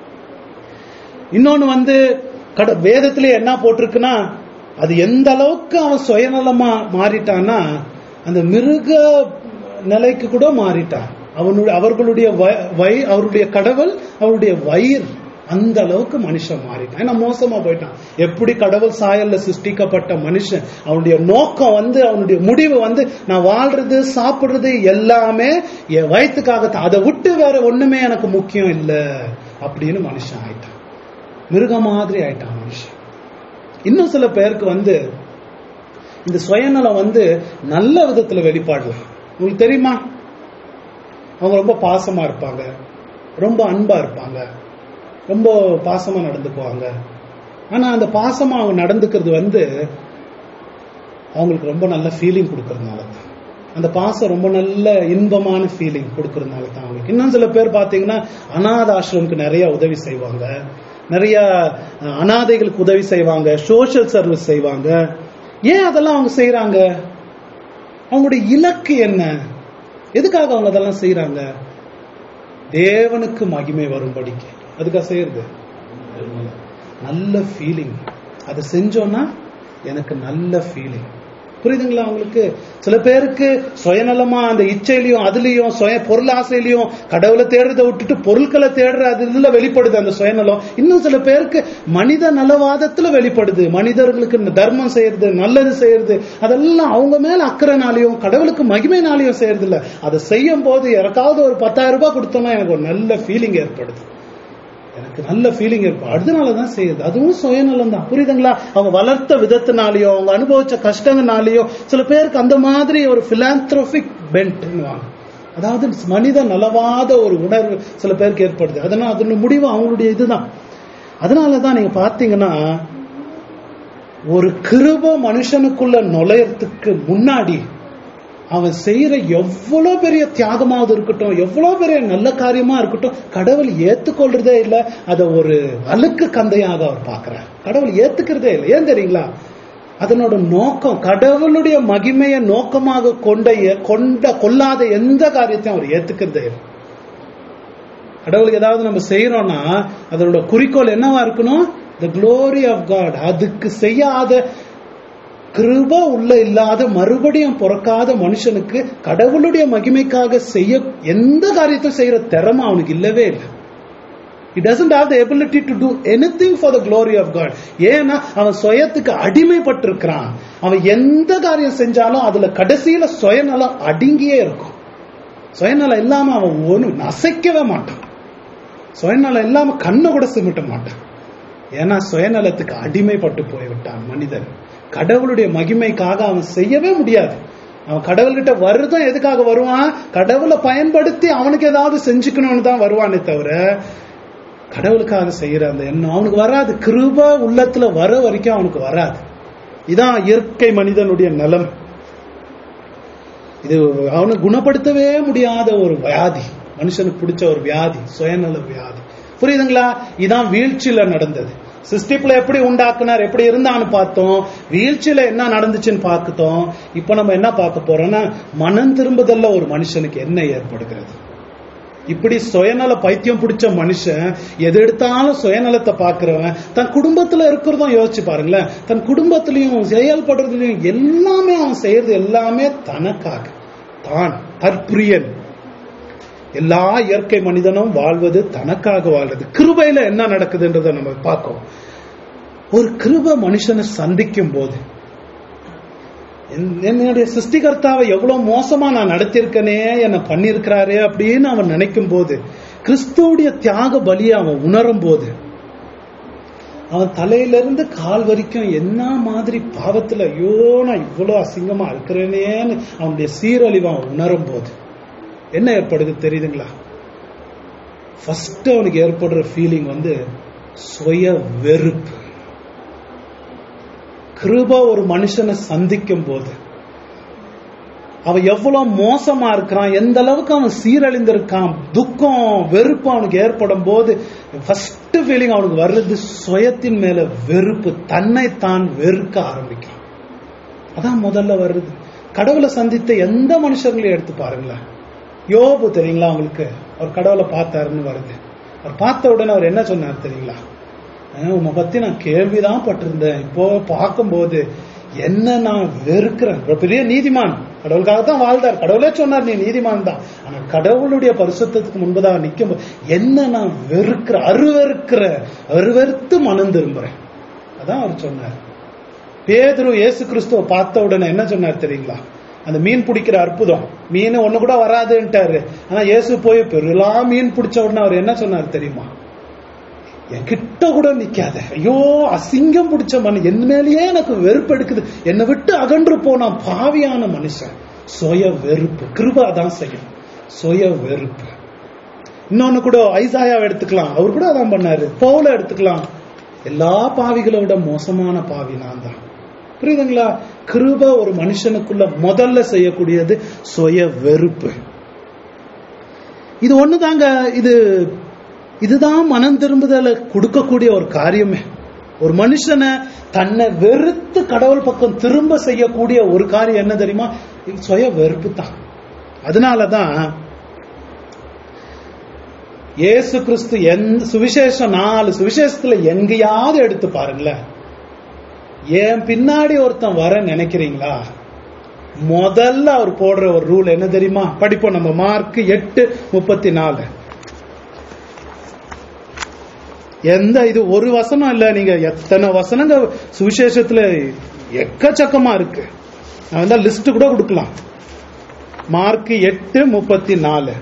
இன்னொன்னு வந்து கட வேதத்திலே என்ன போட்டிருக்குன்னா அது எந்த அளவுக்கு அவன் சுயநலமா மாறிட்டான்னா அந்த மிருக நிலைக்கு கூட மாறிட்டான் அவனுடைய அவர்களுடைய வ- வை- அவருடைய கடவுள் அவருடைய வயிறு அந்த அளவுக்கு மனுஷன் மாறிட்டான் ஏன்னா மோசமா போயிட்டான் எப்படி கடவுள் சாயல்ல சிருஷ்டிக்கப்பட்ட மனுஷன் அவனுடைய நோக்கம் வந்து அவனுடைய முடிவு வந்து நான் வாழ்றது சாப்பிடுறது எல்லாமே என் வயிற்றுக்காகத்தான் அதை விட்டு வேற ஒண்ணுமே எனக்கு முக்கியம் இல்ல அப்படின்னு மனுஷன் ஆயிட்டான் மிருகம் மாதிரி ஆயிட்டான் மனுஷன் இன்னும் சில பேருக்கு வந்து இந்த சுயநலம் வந்து நல்ல விதத்துல வெளிப்பாடலாம் உங்களுக்கு தெரியுமா அவங்க ரொம்ப பாசமா இருப்பாங்க ரொம்ப அன்பா இருப்பாங்க ரொம்ப பாசமா நடந்துக்குவாங்க ஆனா அந்த பாசமா அவங்க நடந்துக்கிறது வந்து அவங்களுக்கு ரொம்ப நல்ல ஃபீலிங் கொடுக்கறதுனால தான் அந்த பாசம் ரொம்ப நல்ல இன்பமான ஃபீலிங் கொடுக்கறதுனால தான் அவங்களுக்கு இன்னும் சில பேர் பாத்தீங்கன்னா அனாத ஆசிரமுக்கு நிறைய உதவி செய்வாங்க நிறைய அஹ், அனாதைகளுக்கு உதவி செய்வாங்க சோஷியல் சர்வீஸ் செய்வாங்க ஏன் அதெல்லாம் அவங்க செய்யறாங்க அவங்களுடைய இலக்கு என்ன எதுக்காக அவங்க அதெல்லாம் செய்யறாங்க தேவனுக்கு மகிமை வரும்படிக்கு அதுக்காக செய்யறது நல்ல ஃபீலிங் அதை செஞ்சோன்னா எனக்கு நல்ல ஃபீலிங் புரியுதுங்களா உங்களுக்கு சில பேருக்கு சுயநலமா அந்த இச்சையிலையும் அதுலயும் சுய பொருள் ஆசையிலையும் கடவுளை தேடுறதை விட்டுட்டு பொருட்களை தேடுற அது இதுல வெளிப்படுது அந்த சுயநலம் இன்னும் சில பேருக்கு மனித நலவாதத்துல வெளிப்படுது மனிதர்களுக்கு தர்மம் செய்யறது நல்லது செய்யறது அதெல்லாம் அவங்க மேல அக்கறைனாலையும் கடவுளுக்கு மகிமைனாலையும் செய்யறது இல்ல அதை செய்யும் போது யாருக்காவது ஒரு பத்தாயிரம் ரூபாய் கொடுத்தோம்னா எனக்கு ஒரு நல்ல ஃபீலிங் ஏற்படுது எனக்கு நல்ல ஃபீலிங் இருக்கும் அதனாலதான் செய்யுது அதுவும் சுயநலம் தான் புரியுதுங்களா அவங்க வளர்த்த விதத்தினாலேயோ அவங்க அனுபவிச்ச கஷ்டங்கள்னாலேயோ சில பேருக்கு அந்த மாதிரி ஒரு பிலாந்த்ரோபிக் பென்ட்னுவாங்க அதாவது மனித நலவாத ஒரு உணர்வு சில பேருக்கு ஏற்படுது அதனால அதனுடைய முடிவு அவங்களுடைய இதுதான் அதனாலதான் நீங்க பாத்தீங்கன்னா ஒரு கிருப மனுஷனுக்குள்ள நுழையறதுக்கு முன்னாடி அவன் செய்யற எவ்வளவு பெரிய தியாகமாவது இருக்கட்டும் எவ்வளவு பெரிய நல்ல காரியமா இருக்கட்டும் கடவுள் ஏத்துக்கொள்றதே இல்ல அத ஒரு அழுக்கு கந்தையாக அவர் பார்க்கிறார் கடவுள் ஏத்துக்கிறதே இல்லை ஏன் தெரியுங்களா அதனோட நோக்கம் கடவுளுடைய மகிமையை நோக்கமாக கொண்ட கொண்ட கொள்ளாத எந்த காரியத்தையும் அவர் ஏத்துக்கிறதே இல்லை கடவுளுக்கு ஏதாவது நம்ம செய்யறோம்னா அதனோட குறிக்கோள் என்னவா இருக்கணும் த glory ஆஃப் காட் அதுக்கு செய்யாத கிருப உள்ள இல்லாத மறுபடியும் பிறக்காத மனுஷனுக்கு கடவுளுடைய மகிமைக்காக செய்ய எந்த காரியத்தையும் செய்யற திறமை அவனுக்கு இல்லவே இல்லை He doesn't have the ability to do anything for the glory of God. ஏன்னா அவன் சுயத்துக்கு அடிமைப்பட்டிருக்கிறான் அவன் எந்த காரியம் செஞ்சாலும் அதுல கடைசியில சுயநலம் அடங்கியே இருக்கும் சுயநலம் இல்லாம அவன் ஒண்ணு அசைக்கவே மாட்டான் சுயநலம் இல்லாம கண்ணை கூட சிமிட்ட மாட்டான் ஏன்னா சுயநலத்துக்கு அடிமைப்பட்டு போய்விட்டான் மனிதன் கடவுளுடைய மகிமைக்காக அவன் செய்யவே முடியாது அவன் கடவுள்கிட்ட வருதும் எதுக்காக வருவான் கடவுளை பயன்படுத்தி அவனுக்கு ஏதாவது செஞ்சுக்கணும்னு தான் வருவானே தவிர கடவுளுக்காக செய்யற அந்த எண்ணம் அவனுக்கு வராது கிருப உள்ளத்துல வர வரைக்கும் அவனுக்கு வராது இதான் இயற்கை மனிதனுடைய நலம் இது அவனை குணப்படுத்தவே முடியாத ஒரு வியாதி மனுஷனுக்கு பிடிச்ச ஒரு வியாதி சுயநல வியாதி புரியுதுங்களா இதான் வீழ்ச்சியில நடந்தது சிஸ்டிப்ல எப்படி உண்டாக்குனார் எப்படி இருந்தான்னு பார்த்தோம் வீழ்ச்சியில என்ன நடந்துச்சுன்னு பார்த்துட்டோம் இப்ப நம்ம என்ன பார்க்க போறோம்னா மனம் திரும்புதல்ல ஒரு மனுஷனுக்கு என்ன ஏற்படுகிறது இப்படி சுயநல பைத்தியம் பிடிச்ச மனுஷன் எது எடுத்தாலும் சுயநலத்தை பாக்குறவன் தன் குடும்பத்துல இருக்கிறதும் யோசிச்சு பாருங்களேன் தன் குடும்பத்திலையும் செயல்படுறதுலயும் எல்லாமே அவன் செய்யறது எல்லாமே தனக்காக தான் தற்பிரியன் எல்லா இயற்கை மனிதனும் வாழ்வது தனக்காக வாழ்றது கிருபையில என்ன நடக்குதுன்றதை நம்ம பார்க்கோம் ஒரு கிருப மனுஷனை சந்திக்கும் போது என்- என்னுடைய சிருஷ்டிகர்த்தாவை எவ்வளவு மோசமா நான் நடத்தியிருக்கனே என்ன பண்ணியிருக்கிறாரே அப்படின்னு அவன் நினைக்கும் போது கிறிஸ்துவுடைய தியாக பலியை அவன் உணரும் போது அவன் தலையிலிருந்து கால் வரைக்கும் என்ன மாதிரி பாவத்துல ஐயோ நான் இவ்வளவு அசிங்கமா இருக்கிறேனேன்னு அவனுடைய சீரழிவை அவன் உணரும் போது என்ன ஏற்படுது தெரியுதுங்களா ஃபர்ஸ்ட் அவனுக்கு ஏற்படுற ஃபீலிங் வந்து சுய வெறுப்பு கிருப ஒரு மனுஷனை சந்திக்கும் போது அவன் எவ்வளவு மோசமா இருக்கிறான் எந்த அளவுக்கு அவன் சீரழிந்திருக்கான் துக்கம் வெறுப்பு அவனுக்கு ஏற்படும் போது ஃபர்ஸ்ட் ஃபீலிங் அவனுக்கு வர்றது சுயத்தின் மேல வெறுப்பு தன்னை தான் வெறுக்க ஆரம்பிக்கிறான் அதான் முதல்ல வருது கடவுளை சந்தித்த எந்த மனுஷர்களையும் எடுத்து பாருங்களேன் யோபு தெரியுங்களா உங்களுக்கு அவர் கடவுளை பார்த்தாருன்னு வருது அவர் பார்த்த உடனே அவர் என்ன சொன்னார் தெரியுங்களா அஹ் உன்னை பத்தி நான் கேள்விதான் பட்டிருந்தேன் இப்போ பார்க்கும்போது என்ன நான் வெறுக்கிறேன் ஒரு பெரிய நீதிமான் கடவுளுக்காக தான் வாழ்ந்தார் கடவுளே சொன்னார் நீ நீதிமான் தான் ஆனா கடவுளுடைய பரிசுத்தத்துக்கு முன்பதாக நிற்கும் போது என்ன நான் வெறுக்கிற அருவருக்கிற அருவருத்து மனம் திரும்புறேன் அதான் அவர் சொன்னார் பேதுரு இயேசு கிறிஸ்துவ பார்த்த உடனே என்ன சொன்னார் தெரியுங்களா அந்த மீன் பிடிக்கிற அற்புதம் மீன் ஒண்ணு கூட வராதுன்ட்டாரு ஆனா இயேசு போய் பெருலாம் மீன் பிடிச்ச உடனே அவர் என்ன சொன்னார் தெரியுமா என் கிட்ட கூட நிக்காத ஐயோ அசிங்கம் பிடிச்ச மனு என் மேலேயே எனக்கு வெறுப்பு எடுக்குது என்னை விட்டு அகன்று போனான் பாவியான மனுஷன் சுய வெறுப்பு கிருபா தான் செய்யும் சுய வெறுப்பு இன்னொன்னு கூட ஐசாயாவை எடுத்துக்கலாம் அவர் கூட அதான் பண்ணாரு பவுல எடுத்துக்கலாம் எல்லா பாவிகளை விட மோசமான பாவி நான் தான் புரியுதுங்களா கிருப ஒரு மனுஷனுக்குள்ள முதல்ல செய்யக்கூடியது சுய வெறுப்பு இது ஒண்ணுதாங்க இது இதுதான் மனம் திரும்புதலை கொடுக்கக்கூடிய ஒரு காரியமே ஒரு மனுஷனை தன்னை வெறுத்து கடவுள் பக்கம் திரும்ப செய்யக்கூடிய ஒரு காரியம் என்ன தெரியுமா இது சுய வெறுப்பு தான் அதனாலதான் இயேசு கிறிஸ்து எந்த சுவிசேஷம் நாலு சுவிசேஷத்துல எங்கேயாவது எடுத்து பாருங்களேன் என் பின்னாடி ஒருத்தன் வர நினைக்கிறீங்களா முதல்ல அவர் போடுற ஒரு ரூல் என்ன தெரியுமா படிப்போம் நம்ம மார்க் எட்டு முப்பத்தி நாலு எந்த இது ஒரு வசனம் இல்ல நீங்க எத்தனை வசனங்க சுவிசேஷத்துல எக்கச்சக்கமா இருக்கு நான் வந்து லிஸ்ட் கூட கொடுக்கலாம் மார்க் எட்டு முப்பத்தி நாலு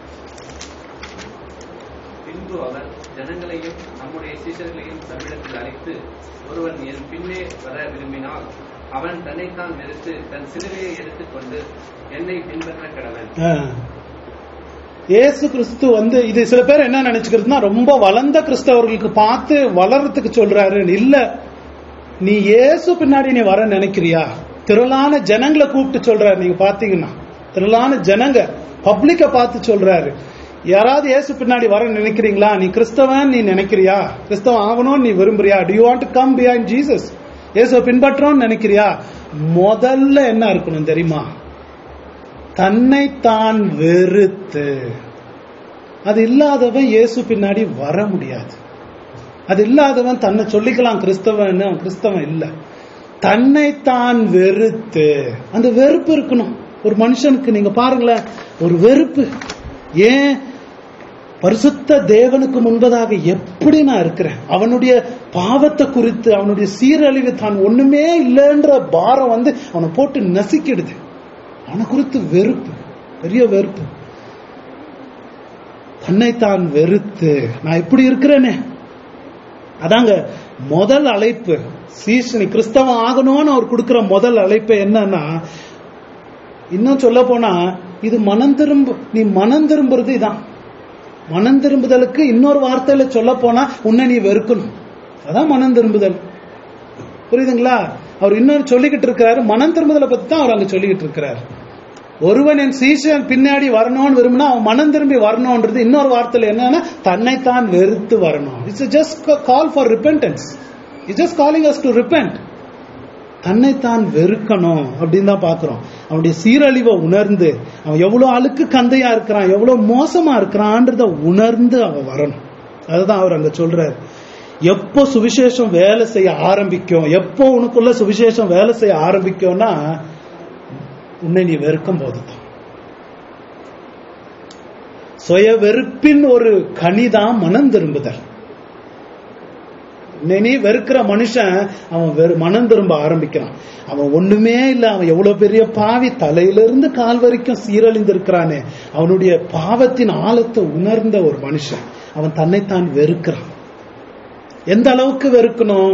பின்பு அவர் ஜனங்களையும் நம்முடைய சீஷர்களையும் தம்மிடத்தில் அழைத்து ஒருவன் என் பின்னே வர விரும்பினால் அவன் தன்னைத்தான் வெறுத்து தன் சிலுவையை எடுத்துக்கொண்டு என்னை பின்பற்ற கடவன் ஆ. இயேசு கிறிஸ்து வந்து இது சில பேர் என்ன நினைச்சுக்கிறதுனா ரொம்ப வளர்ந்த கிறிஸ்தவர்களுக்கு பார்த்து வளர்றதுக்கு சொல்றாரு இல்ல நீ இயேசு பின்னாடி நீ வர நினைக்கிறியா திரளான ஜனங்களை கூப்பிட்டு சொல்றாரு நீங்க பாத்தீங்கன்னா திரளான ஜனங்க பப்ளிக்க பார்த்து சொல்றாரு யாராவது இயேசு பின்னாடி வர நினைக்கிறீங்களா நீ கிறிஸ்தவன் நீ நினைக்கிறியா கிறிஸ்தவன் ஆகணும்னு நீ விரும்புறியா do you want to come behind Jesus இயேசுவை பின்பற்றோம்னு நினைக்கிறியா முதல்ல என்ன இருக்கணும் தெரியுமா தன்னைத்தான் வெறுத்து அது இல்லாதவன் இயேசு பின்னாடி வர முடியாது அது இல்லாதவன் தன்னை சொல்லிக்கலாம் கிறிஸ்தவன் அவன் கிறிஸ்தவன் இல்ல தன்னைத்தான் வெறுத்து அந்த வெறுப்பு இருக்கணும் ஒரு மனுஷனுக்கு நீங்க பாருங்களேன் ஒரு வெறுப்பு ஏன் பரிசுத்த தேவனுக்கு முன்பதாக எப்படி நான் இருக்கிறேன் அவனுடைய பாவத்தை குறித்து அவனுடைய சீரழிவு தான் ஒண்ணுமே இல்லைன்ற பாரம் வந்து அவனை போட்டு நசுக்கிடுது அவனை குறித்து வெறுப்பு பெரிய வெறுப்பு தன்னைத்தான் வெறுத்து நான் இப்படி இருக்கிறேனே அதாங்க முதல் அழைப்பு சீசனி கிறிஸ்தவம் ஆகணும்னு அவர் கொடுக்கிற முதல் அழைப்பு என்னன்னா இன்னும் சொல்ல போனா இது மனம் திரும்ப நீ மனம் திரும்புறது இதான் மனம் திரும்புதலுக்கு இன்னொரு வார்த்தையில சொல்ல போனா உன்னை நீ வெறுக்கணும் அதான் மனம் திரும்புதல் புரியுதுங்களா அவர் இன்னொரு சொல்லிக்கிட்டு இருக்கிறாரு மனம் திரும்புதலை பத்தி தான் அவர் அங்க சொல்லிக்கிட்டு இருக்கிறாரு ஒருவன் என் சீசன் பின்னாடி வரணும்னு விரும்பினா அவன் மனம் திரும்பி வரணும்ன்றது இன்னொரு வார்த்தையில என்னன்னா தன்னைத்தான் வெறுத்து வரணும் it's just call for repentance it's just calling us to repent தன்னைத்தான் வெறுக்கணும் அப்படின்னு தான் பாக்குறோம் அவனுடைய சீரழிவை உணர்ந்து அவன் எவ்வளவு அழுக்கு கந்தையா இருக்கிறான் எவ்வளவு மோசமா இருக்கிறான்றத உணர்ந்து அவன் வரணும் அதுதான் அவர் அங்க சொல்றாரு எப்போ சுவிசேஷம் வேலை செய்ய ஆரம்பிக்கும் எப்போ உனக்குள்ள சுவிசேஷம் வேலை செய்ய ஆரம்பிக்கும்னா உன்னை நீ வெறுக்கும் போதுதான் சுய வெறுப்பின் ஒரு கனிதான் மனம் திரும்புதல் உன்னை நீ வெறுக்கிற மனுஷன் அவன் வெறு மனம் திரும்ப ஆரம்பிக்கிறான் அவன் ஒண்ணுமே இல்ல அவன் எவ்வளவு பெரிய பாவி தலையிலிருந்து கால் வரைக்கும் சீரழிந்திருக்கிறானே அவனுடைய பாவத்தின் ஆழத்தை உணர்ந்த ஒரு மனுஷன் அவன் தன்னைத்தான் வெறுக்கிறான் எந்த அளவுக்கு வெறுக்கணும்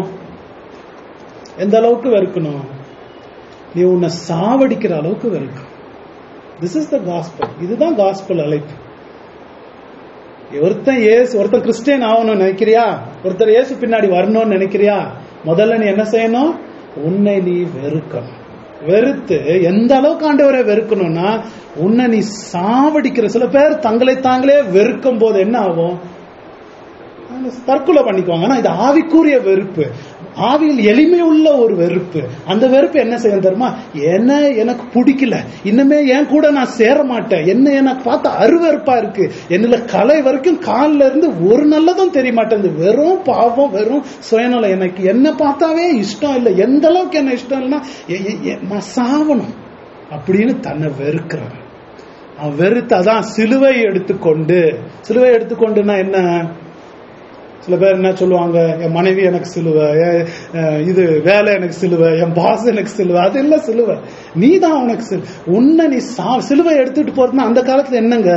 எந்த அளவுக்கு வெறுக்கணும் நீ உன்னை சாவடிக்கிற அளவுக்கு வெறுக்கும் திஸ் இஸ் த காஸ்பல் இதுதான் காஸ்பல் அழைப்பு ஒருத்தன் ஏசு ஒருத்தன் கிறிஸ்டியன் ஆகணும்னு நினைக்கிறியா ஒருத்தர் இயேசு பின்னாடி வரணும்னு நினைக்கிறியா முதல்ல நீ என்ன செய்யணும் உன்னை நீ வெறுக்கணும் வெறுத்து எந்த அளவுக்கு ஆண்டவரை வெறுக்கணும்னா உன்னை நீ சாவடிக்கிற சில பேர் தங்களை தாங்களே வெறுக்கும் போது என்ன ஆகும் தற்கொலை பண்ணிக்குவாங்க ஆனா இது ஆவிக்குரிய வெறுப்பு ஆவியில் எளிமை உள்ள ஒரு வெறுப்பு அந்த வெறுப்பு என்ன செய்யும் தெரியுமா என்ன எனக்கு பிடிக்கல இன்னுமே என் கூட நான் சேர மாட்டேன் என்ன எனக்கு பார்த்தா அருவெறுப்பா இருக்கு என்னல கலை வரைக்கும் காலில் இருந்து ஒரு நல்லதும் தெரிய மாட்டேங்குது வெறும் பாவம் வெறும் சுயநலம் எனக்கு என்ன பார்த்தாவே இஷ்டம் இல்லை எந்த அளவுக்கு என்ன இஷ்டம் இல்லைன்னா எ- எ- எ- நான் சாவணும் அப்படின்னு தன்னை வெறுக்கிறான் அவன் வெறுத்து அதான் சிலுவை எடுத்துக்கொண்டு சிலுவை எடுத்துக்கொண்டுன்னா என்ன சில பேர் என்ன சொல்லுவாங்க என் மனைவி எனக்கு சிலுவை என், அஹ், இது வேலை எனக்கு சிலுவை என் பாஸ் எனக்கு சிலுவை அது இல்ல சிலுவை நீ தான் உனக்கு சிலுவை உன்னை நீ சா சிலுவை எடுத்துட்டு போறதுன்னா அந்த காலத்துல என்னங்க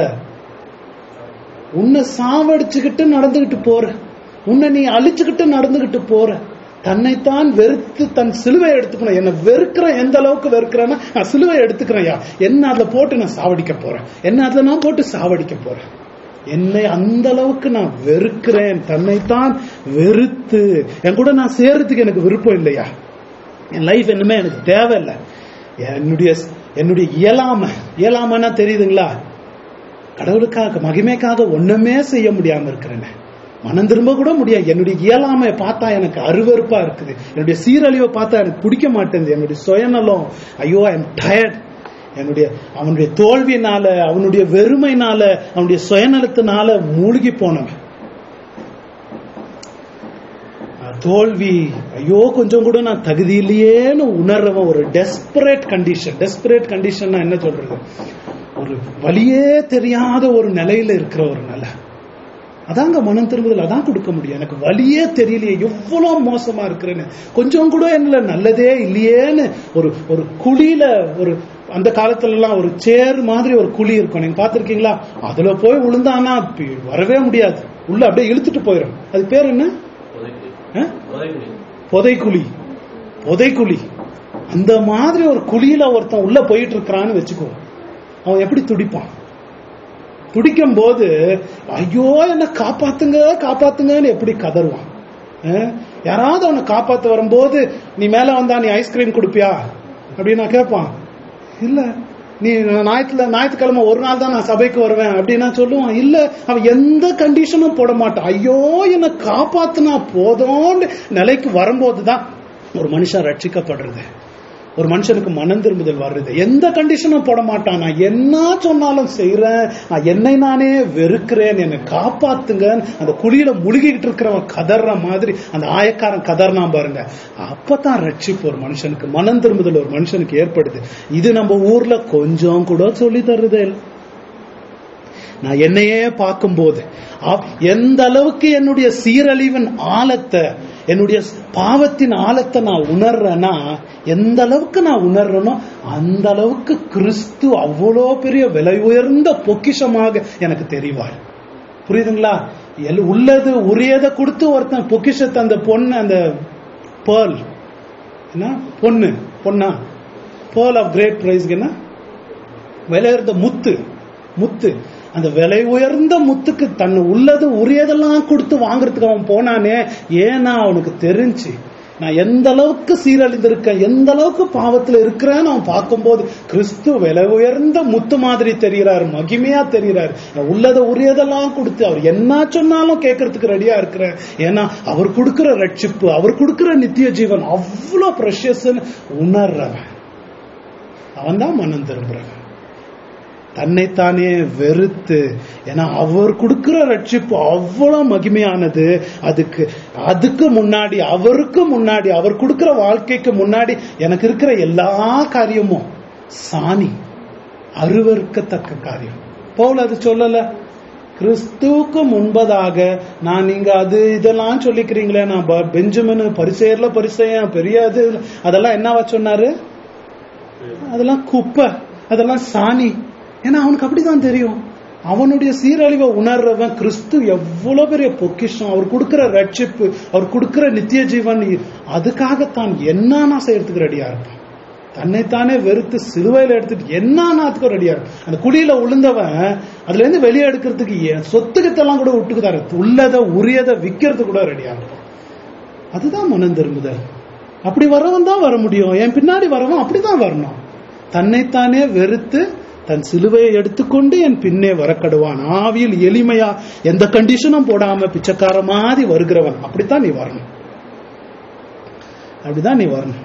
உன்னை சாவடிச்சுக்கிட்டு நடந்துகிட்டு போற உன்னை நீ அழிச்சுக்கிட்டு நடந்துகிட்டு போற தன்னைத்தான் வெறுத்து தன் சிலுவை எடுத்துக்கணும் என்ன வெறுக்கிற எந்த அளவுக்கு வெறுக்கிறேன்னா நான் சிலுவை எடுத்துக்கிறேன்யா என்ன அதுல போட்டு நான் சாவடிக்க போறேன் என்ன அதுல நான் போட்டு சாவடிக்க போறேன் என்னை அந்த அளவுக்கு நான் வெறுக்கிறேன் தன்னைத்தான் வெறுத்து என் கூட நான் சேர்றதுக்கு எனக்கு விருப்பம் இல்லையா என் லைஃப் என்னமே எனக்கு தேவையில்லை என்னுடைய என்னுடைய இயலாம இயலாமன்னா தெரியுதுங்களா கடவுளுக்காக மகிமைக்காக ஒண்ணுமே செய்ய முடியாம இருக்கிறேன் மனம் திரும்ப கூட முடியாது என்னுடைய இயலாமையை பார்த்தா எனக்கு அருவருப்பா இருக்குது என்னுடைய சீரழிவை பார்த்தா எனக்கு பிடிக்க மாட்டேங்குது என்னுடைய சுயநலம் ஐயோ ஐ எம் டயர்ட் என்னுடைய அவனுடைய தோல்வியினால அவனுடைய வெறுமைனால அவனுடைய சுயநலத்தினால மூழ்கி போனவன் நான் தோல்வி ஐயோ கொஞ்சம் கூட நான் தகுதி இல்லையேன்னு உணர்றவன் ஒரு டெஸ்பரேட் கண்டிஷன் டெஸ்பரேட் கண்டிஷன் என்ன சொல்றது ஒரு வழியே தெரியாத ஒரு நிலையில இருக்கிற ஒரு நிலை அதாங்க மனம் திரும்புதல் அதான் கொடுக்க முடியும் எனக்கு வழியே தெரியலையே எவ்வளவு மோசமா இருக்கிறேன்னு கொஞ்சம் கூட என்ன நல்லதே இல்லையேன்னு ஒரு ஒரு குழியில ஒரு அந்த காலத்துல எல்லாம் ஒரு சேர் மாதிரி ஒரு குழி இருக்கும் நீங்க பாத்திருக்கீங்களா அதுல போய் விழுந்தானா பி- வரவே முடியாது உள்ள அப்படியே இழுத்துட்டு போயிடும் அது பேர் என்ன ஆ? புதைக்குழி புதைக்குழி அந்த மாதிரி ஒரு குழியில ஒருத்தன் உள்ள போயிட்டு இருக்கிறான்னு வச்சுக்கோ அவன் எப்படி துடிப்பான் துடிக்கும் போது ஐயோ என்ன காப்பாத்துங்க காப்பாத்துங்கன்னு எப்படி கதறுவான் அஹ்? யாராவது அவனை காப்பாத்த வரும்போது நீ மேல வந்தா நீ ஐஸ்கிரீம் கொடுப்பியா அப்படின்னு நான் கேட்பான் இல்ல நீ ஞாயிற்றுல ஞாயிற்றுக்கிழமை ஒரு நாள் தான் நான் சபைக்கு வருவேன் அப்படின்னா சொல்லுவான் இல்ல அவன் எந்த கண்டிஷனும் போட மாட்டான் ஐயோ என்ன காப்பாத்துனா போதும்னு நிலைக்கு வரும்போதுதான் ஒரு மனுஷன் ரட்சிக்கப்படுறது ஒரு மனுஷனுக்கு மனம் திரும்புதல் வர்றது எந்த கண்டிஷனும் போட மாட்டான் நான் என்ன சொன்னாலும் செய்யறேன் நான் என்னை நானே வெறுக்கிறேன் என்னை காப்பாத்துங்க அந்த குழியில முழுகிட்டு இருக்கிறவன் கதற மாதிரி அந்த ஆயக்காரன் கதறினா பாருங்க அப்பதான் ரட்சிப்பு ஒரு மனுஷனுக்கு மனம் திரும்புதல் ஒரு மனுஷனுக்கு ஏற்படுது இது நம்ம ஊர்ல கொஞ்சம் கூட சொல்லி தருதே இல்ல. நான் என்னையே பார்க்கும்போது அ- எந்த அளவுக்கு என்னுடைய சீரழிவின் ஆழத்தை என்னுடைய பாவத்தின் ஆழத்தை நான் உணர்றேன்னா எந்த அளவுக்கு நான் உணர்றேனோ அந்த அளவுக்கு கிறிஸ்து அவ்வளோ பெரிய விலை உயர்ந்த பொக்கிஷமாக எனக்கு தெரிவார் புரியுதுங்களா எல் உள்ளது உரியதை கொடுத்து ஒருத்தன் பொக்கிஷத்தை அந்த பொண்ணு அந்த பேர்ல் என்ன பொண்ணு பொண்ணா பேர்ல் ஆஃப் கிரேட் பிரைஸ்க்கு என்ன விலையுயர்ந்த முத்து முத்து அந்த விலை உயர்ந்த முத்துக்கு தன் உள்ளது உரியதெல்லாம் கொடுத்து வாங்குறதுக்கு அவன் போனானே ஏன்னா அவனுக்கு தெரிஞ்சு நான் எந்த அளவுக்கு சீரழிந்திருக்கேன் எந்த அளவுக்கு பாவத்துல இருக்கிறேன்னு அவன் பார்க்கும்போது கிறிஸ்து விலை உயர்ந்த முத்து மாதிரி தெரிகிறாரு மகிமையா தெரிகிறாரு நான் உள்ளதை உரியதெல்லாம் கொடுத்து அவர் என்ன சொன்னாலும் கேட்கறதுக்கு ரெடியா இருக்கிறேன் ஏன்னா அவர் கொடுக்கிற ரட்சிப்பு அவர் கொடுக்கிற நித்திய ஜீவன் அவ்வளோ ப்ரெஷஸ்ன்னு உணர்றவன் அவன் தான் மனம் திரும்புறவன் தன்னைத்தானே வெறுத்து ஏன்னா அவர் கொடுக்கிற ரட்சிப்பு அவ்வளவு மகிமையானது அதுக்கு அதுக்கு முன்னாடி அவருக்கு முன்னாடி அவர் கொடுக்கிற வாழ்க்கைக்கு முன்னாடி எனக்கு இருக்கிற எல்லா காரியமும் சாணி அருவருக்கத்தக்க காரியம் பவுல் அது சொல்லல கிறிஸ்துவுக்கு முன்பதாக நான் நீங்க அது இதெல்லாம் சொல்லிக்கிறீங்களே நான் ப- பெஞ்சமின் பரிசெயர்ல பரிசெயன் பெரிய அது அதெல்லாம் என்னவா சொன்னாரு அதெல்லாம் குப்பை அதெல்லாம் சாணி ஏன்னா அவனுக்கு அப்படிதான் தெரியும் அவனுடைய சீரழிவை உணர்றவன் கிறிஸ்து எவ்வளவு பெரிய பொக்கிஷம் அவர் கொடுக்கிற ரட்சிப்பு அவர் கொடுக்கிற நித்திய ஜீவன் அதுக்காகத்தான் என்ன நான் செய்யறதுக்கு ரெடியா இருப்பான் தன்னைத்தானே வெறுத்து சிலுவையில எடுத்துட்டு என்ன நாத்துக்கும் ரெடியா இருப்பான் அந்த குழியில உளுந்தவன் அதுல இருந்து வெளியே எடுக்கிறதுக்கு என் சொத்துக்கத்தெல்லாம் கூட விட்டுக்குதாரு உள்ளதை உரியதை விற்கிறதுக்கு கூட ரெடியா இருப்பான் அதுதான் மனம் திரும்புதல் அப்படி வரவன் தான் வர முடியும் என் பின்னாடி வரவன் அப்படிதான் வரணும் தன்னைத்தானே வெறுத்து தன் சிலுவையை எடுத்துக்கொண்டு என் பின்னே வரக்கடுவான் ஆவியில் எளிமையா எந்த கண்டிஷனும் போடாம பிச்சைக்கார மாதிரி வருகிறவன் அப்படித்தான் நீ வரணும் அப்படிதான் நீ வரணும்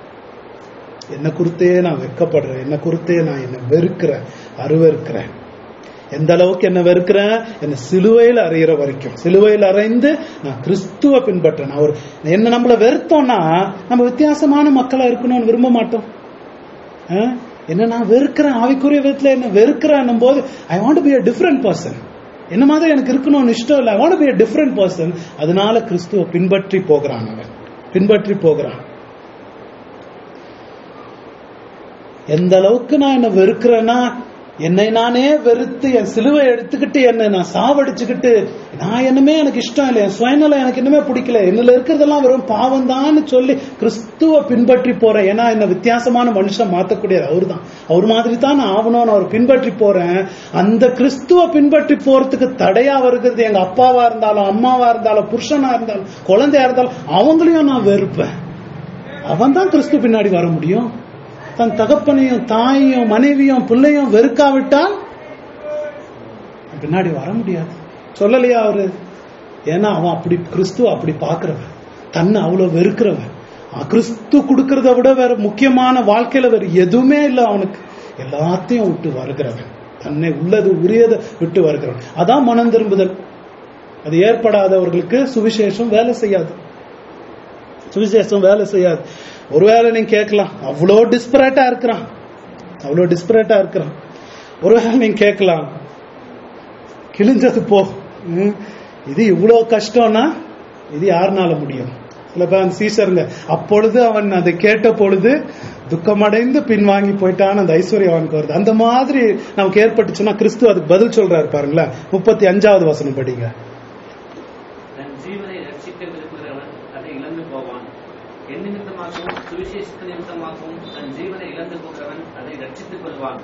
என்ன குறித்தே நான் வெக்கப்படுறேன் என்ன குறித்தே நான் என்ன வெறுக்கிறேன் அருவருக்கிறேன் எந்த அளவுக்கு என்ன வெறுக்கிறேன் என்ன சிலுவையில் அறையிற வரைக்கும் சிலுவையில் அறைந்து நான் கிறிஸ்துவ பின்பற்றேன் நான் ஒரு என்ன நம்மள வெறுத்தோம்னா நம்ம வித்தியாசமான மக்களா இருக்கணும்னு விரும்ப மாட்டோம் ஆ? என்ன நான் வெறுக்கிறேன் ஆவிக்குரிய விதத்துல என்ன வெறுக்கிறேன் போது I want be a different person என்ன மாதிரி எனக்கு இருக்கணும்னு இஷ்டம் இல்லை I want be a different person அதனால கிறிஸ்துவ பின்பற்றி போகிறான் அவன் பின்பற்றி போகிறான் எந்த அளவுக்கு நான் என்ன வெறுக்கிறேன்னா என்னை நானே வெறுத்து என் சிலுவை எடுத்துக்கிட்டு என்னை நான் சாவடிச்சுக்கிட்டு நான் என்னமே எனக்கு இஷ்டம் இல்லை என் சுயநலம் எனக்கு என்னமே பிடிக்கல என்னல இருக்கிறதெல்லாம் வெறும் பாவம் சொல்லி கிறிஸ்துவ பின்பற்றி போறேன் ஏன்னா என்ன வித்தியாசமான மனுஷன் மாத்தக்கூடியது அவர் தான் அவர் மாதிரி தான் நான் ஆகணும்னு அவர் பின்பற்றி போறேன் அந்த கிறிஸ்துவ பின்பற்றி போறதுக்கு தடையா வருகிறது எங்க அப்பாவா இருந்தாலும் அம்மாவா இருந்தாலும் புருஷனா இருந்தாலும் குழந்தையா இருந்தாலும் அவங்களையும் நான் வெறுப்பேன் அவன் தான் கிறிஸ்து பின்னாடி வர முடியும் தன் தகப்பனையும் தாயையும் மனைவியும் பிள்ளையும் வெறுக்காவிட்டால் பின்னாடி வர முடியாது சொல்லலையா அவரு ஏன்னா அவன் அப்படி கிறிஸ்து அப்படி பார்க்கிறவன் தன்னை அவ்வளவு வெறுக்கிறவன் அஹ் கிறிஸ்து கொடுக்கறத விட வேற முக்கியமான வாழ்க்கையில வேற எதுவுமே இல்லை அவனுக்கு எல்லாத்தையும் விட்டு வருகிறவன் தன்னை உள்ளது உரியதை விட்டு வருகிறவன் அதான் மனம் திரும்புதல் அது ஏற்படாதவர்களுக்கு சுவிசேஷம் வேலை செய்யாது சுவிசேஷம் வேலை செய்யாது ஒருவேளை நீங்க கேட்கலாம் அவ்வளோ டிஸ்பரேட்டா இருக்கிறான் அவ்வளோ டிஸ்பரேட்டா இருக்கிறான் ஒருவேளை நீங்க கேட்கலாம் கிழிஞ்சது போ ம், இது இவ்வளோ கஷ்டம்னா இது யாருனால முடியும் சில பேர் அந்த சீசருங்க அப்பொழுது அவன் அதை கேட்ட பொழுது துக்கமடைந்து பின்வாங்கி போயிட்டான் அந்த ஐஸ்வர்யம் அவனுக்கு வருது அந்த மாதிரி நமக்கு ஏற்பட்டுச்சுன்னா கிறிஸ்து அதுக்கு பதில் சொல்றாரு பாருங்களேன் முப்பத்தி அஞ்சாவது வசனம் படிங்க தன் ஜீவனை ரட்சிக்க விரும்புகிறவன் அதை இழந்து போவான் என் நிமித்தமாகவும் சுவிசேஷத்து நிமித்தமாகவும் தன் ஜீவனை இழந்து போகிறவன் அதை ரட்சித்துக் கொள்வான்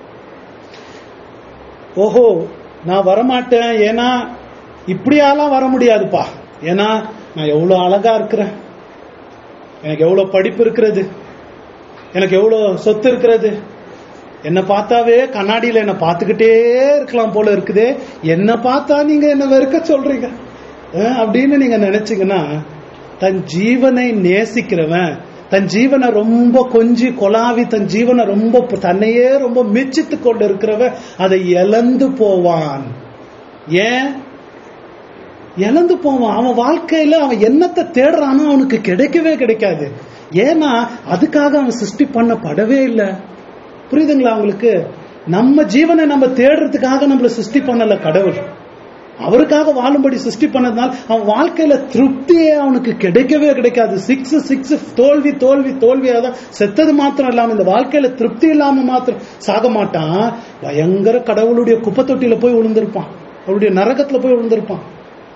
ஓஹோ நான் வரமாட்டேன் ஏன்னா இப்படியாலாம் வர முடியாதுப்பா ஏன்னா நான் எவ்வளவு அழகா இருக்கிறேன் எனக்கு எவ்வளவு படிப்பு இருக்கிறது எனக்கு எவ்வளவு சொத்து இருக்கிறது என்ன பார்த்தாவே கண்ணாடியில என்ன பார்த்துக்கிட்டே இருக்கலாம் போல இருக்குதே என்ன பார்த்தா நீங்க என்ன வெறுக்க சொல்றீங்க அஹ், அப்படின்னு நீங்க நினைச்சீங்கன்னா தன் ஜீவனை நேசிக்கிறவன் தன் ஜீவனை ரொம்ப கொஞ்சி கொலாவி தன் ஜீவனை ரொம்ப தன்னையே ரொம்ப மெச்சித்து கொண்டு இருக்கிறவன் அதை இழந்து போவான் ஏன் இழந்து போவான் அவன் வாழ்க்கையில அவன் என்னத்தை தேடுறானோ அவனுக்கு கிடைக்கவே கிடைக்காது ஏன்னா அதுக்காக அவன் சிருஷ்டி பண்ணப்படவே இல்லை புரியுதுங்களா அவங்களுக்கு நம்ம ஜீவனை நம்ம தேடுறதுக்காக நம்மள சிருஷ்டி பண்ணல கடவுள் அவருக்காக வாழும்படி சிருஷ்டி பண்ணதுனால அவன் வாழ்க்கையில திருப்தியே அவனுக்கு கிடைக்கவே கிடைக்காது சிக்ஸ் சிக்ஸ் தோல்வி தோல்வி தோல்வியா தான் செத்தது மாத்திரம் இல்லாம இந்த வாழ்க்கையில திருப்தி இல்லாம மாத்திரம் சாக மாட்டான் பயங்கர கடவுளுடைய குப்பை தொட்டியில போய் விழுந்திருப்பான் அவருடைய நரகத்துல போய் விழுந்திருப்பான்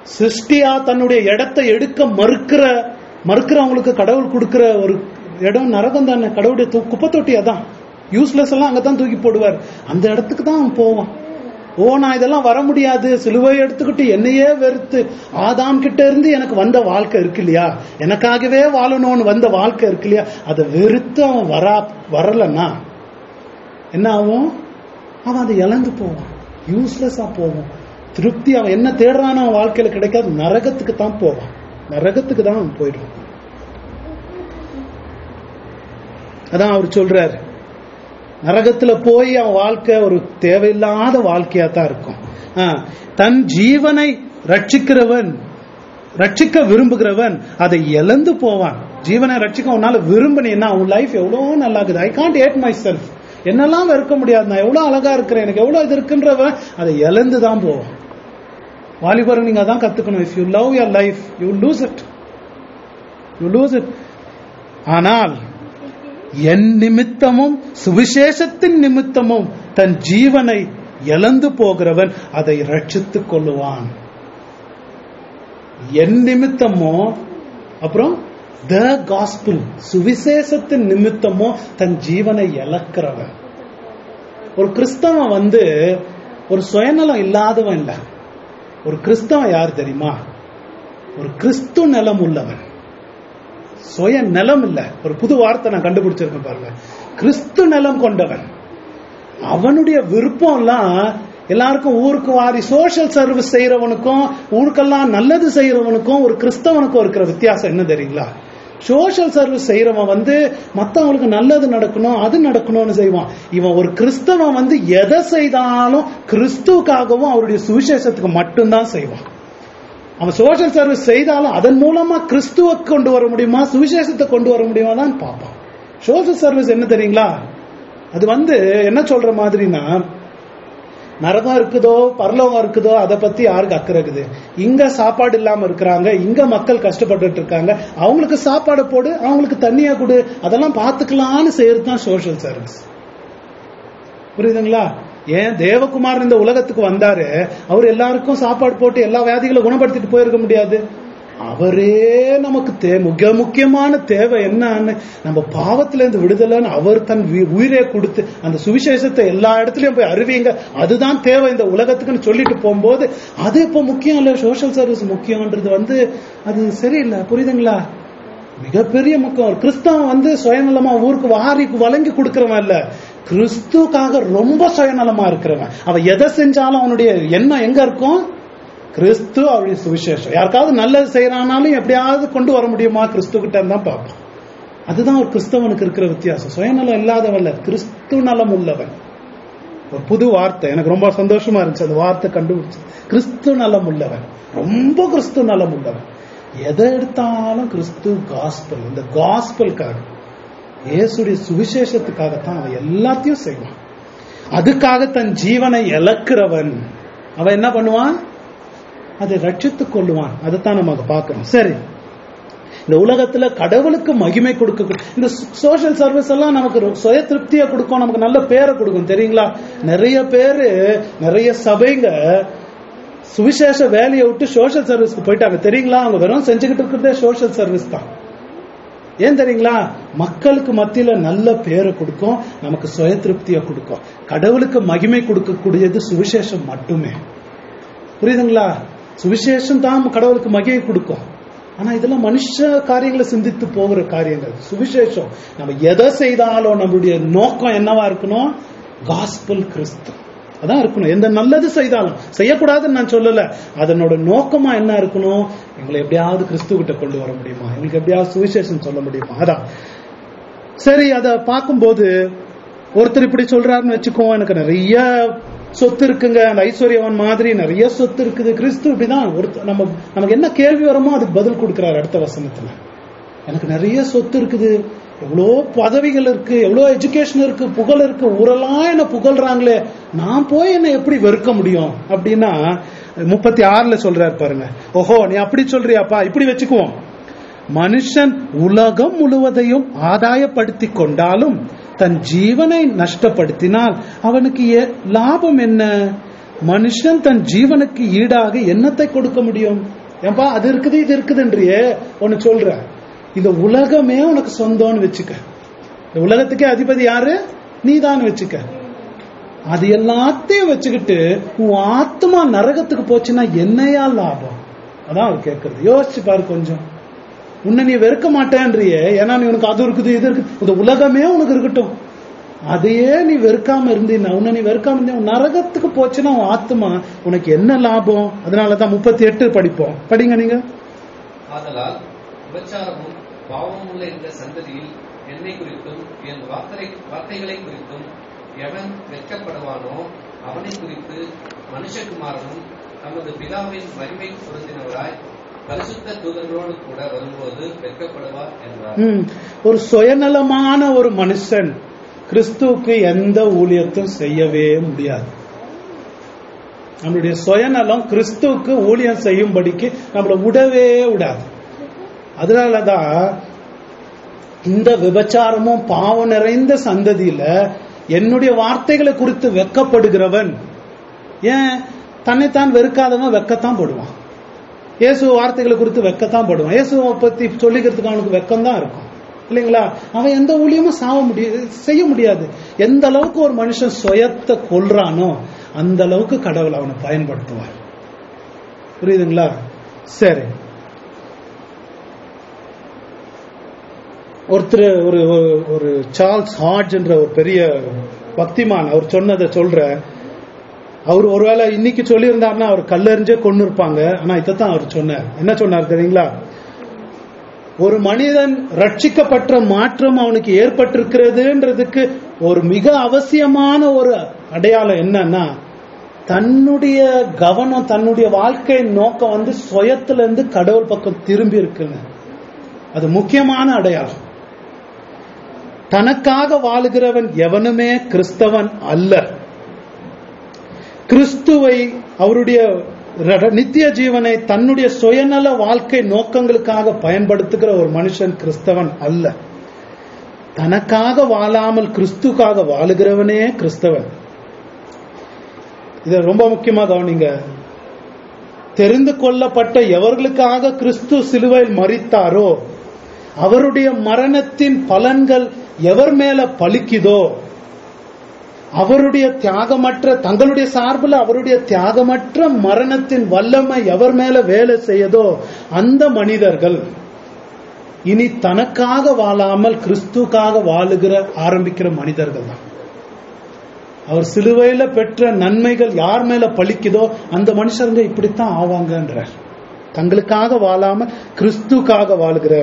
சிருஷ்டியா தன்னுடைய இடத்தை எடுக்க மறுக்கிற மறுக்கிறவங்களுக்கு கடவுள் கொடுக்கிற ஒரு இடம் நரகம் தானே கடவுளுடைய தூ- குப்பை தொட்டி அதான் யூஸ்லெஸ் எல்லாம் அங்கதான் தூக்கி போடுவார் அந்த இடத்துக்கு தான் அவன் போவான் ஓ நான் இதெல்லாம் வர முடியாது சிலுவை எடுத்துக்கிட்டு என்னையே வெறுத்து ஆதாம் கிட்ட இருந்து எனக்கு வந்த வாழ்க்கை இருக்கு இல்லையா எனக்காகவே வாழணும்னு வந்த வாழ்க்கை இருக்கு இல்லையா அதை வெறுத்து அவன் வரா வரலன்னா என்ன ஆகும் அவன் அதை இழந்து போவான் யூஸ்லெஸ்ஸா போவான் திருப்தி அவன் என்ன தேடுறானோ அவன் வாழ்க்கையில கிடைக்காது நரகத்துக்கு தான் போவான் நரகத்துக்கு தான் அவன் போயிடுவான் அதான் அவர் சொல்றாரு நரகத்துல போய் அவன் வாழ்க்கை ஒரு தேவையில்லாத வாழ்க்கையா தான் இருக்கும் ஆ, தன் ஜீவனை ரட்சிக்கிறவன் ரட்சிக்க விரும்புகிறவன் அதை இழந்து போவான் ஜீவனை ரட்சிக்க உன்னால விரும்பினீன்னா உன் லைஃப் எவ்வளவு நல்லா இருக்குது I can't hate myself என்னெல்லாம் வெறுக்க முடியாது நான் எவ்வளவு அழகா இருக்கிறேன் எனக்கு எவ்வளவு இது இருக்குன்றவன் அதை இழந்து தான் போவான் வாலிபர் நீங்க அதான் கத்துக்கணும் if you love your life you lose it you lose it ஆனால் என் நிமித்தமும் சுவிசேஷத்தின் நிமித்தமும் தன் ஜீவனை இழந்து போகிறவன் அதை ரட்சித்துக் கொள்ளுவான் என் நிமித்தமோ அப்புறம் த காஸ்பிள் சுவிசேஷத்தின் நிமித்தமோ தன் ஜீவனை இழக்கிறவன் ஒரு கிறிஸ்தவன் வந்து ஒரு சுயநலம் இல்லாதவன் இல்ல ஒரு கிறிஸ்தவன் யார் தெரியுமா ஒரு கிறிஸ்து நலம் உள்ளவன் சுய நலம் இல்ல ஒரு புது வார்த்தை நான் கண்டுபிடிச்சிருக்கேன் பாருங்க கிறிஸ்து நலம் கொண்டவன் அவனுடைய விருப்பம் எல்லாம் எல்லாருக்கும் ஊருக்கு வாரி சோஷியல் சர்வீஸ் செய்யறவனுக்கும் ஊருக்கெல்லாம் நல்லது செய்யறவனுக்கும் ஒரு கிறிஸ்தவனுக்கும் இருக்கிற வித்தியாசம் என்ன தெரியுங்களா சோஷியல் சர்வீஸ் செய்யறவன் வந்து மத்தவங்களுக்கு நல்லது நடக்கணும் அது நடக்கணும்னு செய்வான் இவன் ஒரு கிறிஸ்தவன் வந்து எதை செய்தாலும் கிறிஸ்துவுக்காகவும் அவருடைய சுவிசேஷத்துக்கு மட்டும்தான் செய்வான் அவன் சோஷியல் சர்வீஸ் செய்தாலும் அதன் மூலமா கிறிஸ்துவ கொண்டு வர முடியுமா சுவிசேஷத்தை கொண்டு வர முடியுமா தான் பார்ப்பான் சோஷியல் சர்வீஸ் என்ன தெரியுங்களா அது வந்து என்ன சொல்ற மாதிரினா நரகம் இருக்குதோ பரலோகம் இருக்குதோ அதை பத்தி யாருக்கு அக்கறை இருக்குது இங்க சாப்பாடு இல்லாம இருக்கிறாங்க இங்க மக்கள் கஷ்டப்பட்டுட்டு இருக்காங்க அவங்களுக்கு சாப்பாடு போடு அவங்களுக்கு தண்ணியா கொடு அதெல்லாம் பாத்துக்கலாம்னு செய்யறது தான் சோஷியல் சர்வீஸ் புரியுதுங்களா ஏன் தேவகுமார் இந்த உலகத்துக்கு வந்தாரு அவர் எல்லாருக்கும் சாப்பாடு போட்டு எல்லா வியாதிகளை குணப்படுத்திட்டு போயிருக்க முடியாது அவரே நமக்கு தே மிக முக்கியமான தேவை என்னன்னு நம்ம பாவத்துல இருந்து விடுதலைன்னு அவர் தன் வி- உயிரே கொடுத்து அந்த சுவிசேஷத்தை எல்லா இடத்துலயும் போய் அறிவிங்க அதுதான் தேவை இந்த உலகத்துக்குன்னு சொல்லிட்டு போகும்போது அது இப்ப முக்கியம் இல்ல சோஷியல் சர்வீஸ் முக்கியம்ன்றது வந்து அது சரியில்லை புரியுதுங்களா மிகப்பெரிய முக்கியம் ஒரு கிறிஸ்தவன் வந்து சுயநலமா ஊருக்கு வாரி வழங்கி கொடுக்கறவன் இல்ல கிறிஸ்துக்காக ரொம்ப சுயநலமா இருக்கிறவன் அவன் எதை செஞ்சாலும் அவனுடைய எண்ணம் எங்க இருக்கும் கிறிஸ்து அவருடைய சுவிசேஷம் யாருக்காவது நல்லது செய்யறானாலும் எப்படியாவது கொண்டு வர முடியுமா கிறிஸ்து கிட்ட தான் பார்ப்போம் அதுதான் ஒரு கிறிஸ்தவனுக்கு இருக்கிற வித்தியாசம் சுயநலம் இல்லாதவன் இல்ல கிறிஸ்து நலம் உள்ளவன் ஒரு புது வார்த்தை எனக்கு ரொம்ப சந்தோஷமா இருந்துச்சு அந்த வார்த்தை கண்டுபிடிச்சு கிறிஸ்து நலம் உள்ளவன் ரொம்ப கிறிஸ்து நலம் உள்ளவன் எதை எடுத்தாலும் கிறிஸ்து காஸ்பல் இந்த காஸ்பலுக்காக இயேசுடைய சுவிசேஷத்துக்காகத்தான் அவன் எல்லாத்தையும் செய்வான் அதுக்காக தன் ஜீவனை இழக்கிறவன் அவன் என்ன பண்ணுவான் அதை ரட்சித்துக் கொள்ளுவான் அதைத்தான் நம்ம அங்க பார்க்கிறோம் சரி இந்த உலகத்துல கடவுளுக்கு மகிமை கொடுக்க இந்த சோஷியல் சர்வீஸ் எல்லாம் நமக்கு ஒரு சுய திருப்தியை கொடுக்கும் நமக்கு நல்ல பேரை கொடுக்கும் தெரியுங்களா நிறைய பேரு நிறைய சபைங்க சுவிசேஷ வேலையை விட்டு சோஷியல் சர்வீஸ்க்கு போயிட்டாங்க தெரியுங்களா அவங்க வெறும் செஞ்சுக்கிட்டு இருக்கிறதே சோஷியல் சர்வீஸ் தான் ஏன் தெரியுங்களா மக்களுக்கு மத்தியில நல்ல பேரை கொடுக்கும் நமக்கு சுய திருப்தியை கொடுக்கும் கடவுளுக்கு மகிமை கொடுக்கக்கூடியது சுவிசேஷம் மட்டுமே புரியுதுங்களா சுவிசேஷம் தான் கடவுளுக்கு மகிமை கொடுக்கும் ஆனா இதெல்லாம் மனுஷ காரியங்களை சிந்தித்து போகிற காரியங்கள் சுவிசேஷம் நம்ம எதை செய்தாலும் நம்மளுடைய நோக்கம் என்னவா இருக்கணும் காஸ்பல் கிறிஸ்து அதான் இருக்கணும் எந்த நல்லது செய்தாலும் செய்யக்கூடாதுன்னு நான் சொல்லல அதனோட நோக்கமா என்ன இருக்கணும் எங்களை எப்படியாவது கிறிஸ்து கிட்ட கொண்டு வர முடியுமா எங்களுக்கு எப்படியாவது சுவிசேஷம் சொல்ல முடியுமா அதான் சரி அதை பார்க்கும்போது ஒருத்தர் இப்படி சொல்றாருன்னு வச்சுக்கோ எனக்கு நிறைய சொத்து இருக்குங்க அந்த ஐஸ்வர்யவன் மாதிரி நிறைய சொத்து இருக்குது கிறிஸ்து இப்படிதான் ஒருத்தர் நம்ம நமக்கு என்ன கேள்வி வருமோ அதுக்கு பதில் கொடுக்கிறாரு அடுத்த வசனத்துல எனக்கு நிறைய சொத்து இருக்குது எவ்வளோ பதவிகள் இருக்கு எவ்வளோ எஜுகேஷன் இருக்கு புகழ் இருக்கு ஊரெல்லாம் என்ன புகழ்றாங்களே நான் போய் என்ன எப்படி வெறுக்க முடியும் அப்படின்னா முப்பத்தி ஆறுல சொல்றாரு பாருங்க ஓஹோ நீ அப்படி சொல்றியாப்பா இப்படி வச்சுக்குவோம் மனுஷன் உலகம் முழுவதையும் ஆதாயப்படுத்தி கொண்டாலும் தன் ஜீவனை நஷ்டப்படுத்தினால் அவனுக்கு லாபம் என்ன மனுஷன் தன் ஜீவனுக்கு ஈடாக என்னத்தை கொடுக்க முடியும் ஏன்பா அது இருக்குது இது இருக்குதுன்றியே ஒன்னு சொல்ற இந்த உலகமே உனக்கு சொந்தம்னு வச்சுக்க இந்த உலகத்துக்கே அதிபதி யாரு நீதான் வச்சுக்க அது எல்லாத்தையும் வச்சுக்கிட்டு உன் ஆத்மா நரகத்துக்கு போச்சுன்னா என்னையா லாபம் அதான் அவர் கேட்கறது யோசிச்சு பாரு கொஞ்சம் உன்னை நீ வெறுக்க மாட்டேன்றியே ஏன்னா நீ உனக்கு அது இருக்குது இது இருக்குது இந்த உலகமே உனக்கு இருக்கட்டும் அதையே நீ வெறுக்காம இருந்தீன்னா உன்னை நீ வெறுக்காம இருந்தீங்க உன் நரகத்துக்கு போச்சுன்னா உன் ஆத்மா உனக்கு என்ன லாபம் அதனாலதான் முப்பத்தி எட்டு படிப்போம் படிங்க நீங்க ஆதலால் விபச்சாரமும் பாவமும் உள்ள இந்த சந்ததியில் என்னை குறித்தும் என் வார்த்தை வார்த்தைகளை குறித்தும் எவன் வெட்கப்படுவானோ அவனை குறித்து மனுஷகுமாரனும் தமது பிதாவின் மகிமை பொருந்தினவராய் பரிசுத்த தூதர்களோடு கூட வரும்போது வெட்கப்படுவார் என்றார் ம். ஒரு சுயநலமான ஒரு மனுஷன் கிறிஸ்துவுக்கு எந்த ஊழியத்தையும் செய்யவே முடியாது நம்மளுடைய சுயநலம் கிறிஸ்துவுக்கு ஊழியம் செய்யும்படிக்கு நம்மளை விடவே விடாது அதனாலதான் இந்த விபச்சாரமும் பாவம் நிறைந்த சந்ததியில என்னுடைய வார்த்தைகளை குறித்து வெக்கப்படுகிறவன் ஏன் தன்னைத்தான் வெறுக்காதவன் வெக்கத்தான் படுவான் இயேசு வார்த்தைகளை குறித்து வெக்கத்தான் படுவான் இயேசுவை பத்தி சொல்லிக்கிறதுக்கு அவனுக்கு வெக்கம் தான் இருக்கும் இல்லைங்களா அவன் எந்த ஊழியமும் சாவ முடியாது செய்ய முடியாது எந்த அளவுக்கு ஒரு மனுஷன் சுயத்தை கொல்றானோ அந்த அளவுக்கு கடவுள் அவனை பயன்படுத்துவார் புரியுதுங்களா சரி ஒருத்தர் ஒரு ஒரு- ஒரு சார்ல்ஸ் ஹார்ஜ் என்ற ஒரு பெரிய பக்திமான் அவர் சொன்னதை சொல்ற அவர் ஒருவேளை இன்னைக்கு சொல்லியிருந்தாருன்னா அவர் கல்லெறிஞ்சே கொண்டு இருப்பாங்க ஆனா இதைத்தான் அவர் சொன்னார் என்ன சொன்னார் தெரியுங்களா ஒரு மனிதன் ரட்சிக்கப்பட்ட மாற்றம் அவனுக்கு ஏற்பட்டிருக்கிறதுன்றதுக்கு ஒரு மிக அவசியமான ஒரு அடையாளம் என்னன்னா தன்னுடைய கவனம் தன்னுடைய வாழ்க்கை நோக்கம் வந்து சுயத்துல இருந்து கடவுள் பக்கம் திரும்பி இருக்குங்க அது முக்கியமான அடையாளம் தனக்காக வாழுகிறவன் எவனுமே கிறிஸ்தவன் அல்ல கிறிஸ்துவை அவருடைய ர- நித்திய ஜீவனை தன்னுடைய சுயநல வாழ்க்கை நோக்கங்களுக்காக பயன்படுத்துகிற ஒரு மனுஷன் கிறிஸ்தவன் அல்ல தனக்காக வாழாமல் கிறிஸ்துக்காக வாழுகிறவனே கிறிஸ்தவன் இத ரொம்ப முக்கியமா கவனிங்க தெரிந்து கொள்ளப்பட்ட எவர்களுக்காக கிறிஸ்து சிலுவையில் மறித்தாரோ அவருடைய மரணத்தின் பலன்கள் எவர் மேல பலிக்குதோ அவருடைய தியாகமற்ற தங்களுடைய சார்பில் அவருடைய தியாகமற்ற மரணத்தின் வல்லமை எவர் மேல வேலை செய்யதோ அந்த மனிதர்கள் இனி தனக்காக வாழாமல் கிறிஸ்துக்காக வாழுகிற ஆரம்பிக்கிற மனிதர்கள் தான் அவர் சிலுவையில பெற்ற நன்மைகள் யார் மேல பலிக்குதோ அந்த மனுஷருங்க இப்படித்தான் ஆவாங்கன்றார் தங்களுக்காக வாழாமல் கிறிஸ்துக்காக வாழுகிற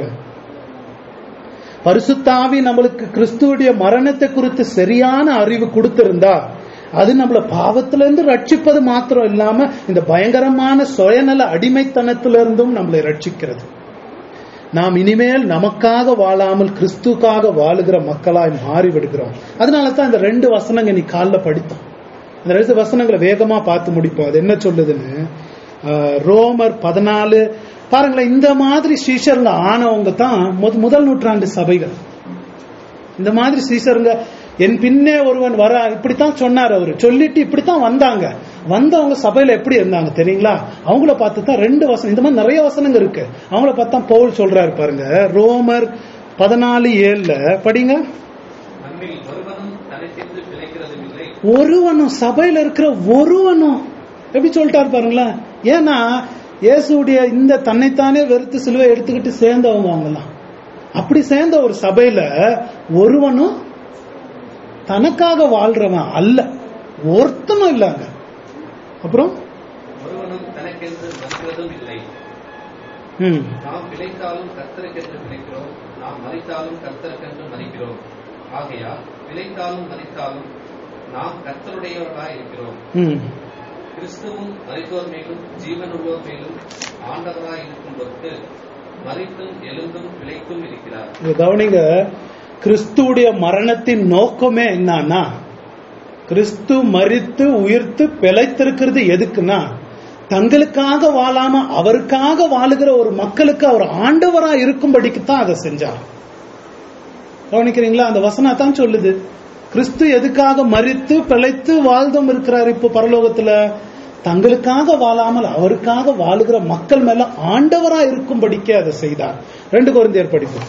பரிசுத்தாவி நம்மளுக்கு கிறிஸ்துவுடைய மரணத்தை குறித்து சரியான அறிவு கொடுத்திருந்தா அது நம்மள பாவத்திலிருந்து ரட்சிப்பது மாத்திரம் இல்லாம இந்த பயங்கரமான சுயநல அடிமைத்தனத்திலிருந்தும் நம்மளை ரட்சிக்கிறது நாம் இனிமேல் நமக்காக வாழாமல் கிறிஸ்துக்காக வாழுகிற மக்களாய் மாறி விடுகிறோம் அதனால தான் இந்த ரெண்டு வசனங்க நீ காலைல படித்தோம் இந்த ரெண்டு வசனங்களை வேகமா பார்த்து முடிப்போம் அது என்ன சொல்லுதுன்னு ஆஹ், ரோமர் பதினாலு பாருங்களேன் இந்த மாதிரி சீஷருங்க ஆனவங்க தான் முத- முதல் நூற்றாண்டு சபைகள் இந்த மாதிரி சீசருங்க என் பின்னே ஒருவன் வர இப்படித்தான் சொன்னார் அவரு சொல்லிட்டு இப்படித்தான் வந்தாங்க வந்தவங்க சபையில எப்படி இருந்தாங்க தெரியுங்களா அவங்கள பார்த்து தான் ரெண்டு வசனம் இந்த மாதிரி நிறைய வசனங்க இருக்கு அவங்கள பார்த்து தான் பவுல் சொல்றாரு பாருங்க ரோமர் பதினாலு ஏழுல படிங்க நம்மில் ஒருவனும் தனித்திருந்து பிழைக்கிறதும் இல்லை ஒருவனும் சபையில இருக்கிற ஒருவனும் எப்படி சொல்லிட்டாரு பாருங்களேன் ஏன்னா இயேசுடைய இந்த தன்னைத்தானே வெறுத்து சிலுவை எடுத்துக்கிட்டு சேர்ந்தவங்க அவங்கலாம் அப்படி சேர்ந்த ஒரு சபையில ஒருவனும் தனக்காக வாழ்றவன் அல்ல ஒருத்தனும் இல்லைங்க அப்புறம் ஒருவனும் தனக்கென்று மறுக்கிறதும் இல்லை ம், நாம் பிழைத்தாலும் கர்த்தருக்கென்று பிழைக்கிறோம் நாம் மறித்தாலும் கர்த்தருக்கென்று மறிக்கிறோம் ஆகையால் பிழைத்தாலும் மறித்தாலும் நாம் கர்த்தருடையவர்களாய் இருக்கிறோம் ம். கிறிஸ்துவும் மறித்தோர் மேலும் ஜீவனுள்ளோர் மேலும் ஆண்டவராய் இருக்கும் பொருட்டு மறித்தும் எழுந்தும் பிழைத்தும் இருக்கிறார் இங்க கவனிங்க கிறிஸ்துவுடைய மரணத்தின் நோக்கமே என்னன்னா கிறிஸ்து மரித்து உயிர்த்து பிழைத்திருக்கிறது எதுக்குன்னா தங்களுக்காக வாழாம அவருக்காக வாழுகிற ஒரு மக்களுக்கு அவர் ஆண்டவரா இருக்கும்படிக்கு தான் அதை செஞ்சார் கவனிக்கிறீங்களா அந்த வசனம் தான் சொல்லுது கிறிஸ்து எதுக்காக மரித்து பிழைத்து வாழ்ந்தும் இருக்கிறார் இப்போ பரலோகத்துல தங்களுக்காக வாழாமல் அவருக்காக வாழுகிற மக்கள் மேல ஆண்டவரா இருக்கும்படிக்கே அதை செய்தார் ரெண்டு குழந்தையர் படிப்போம்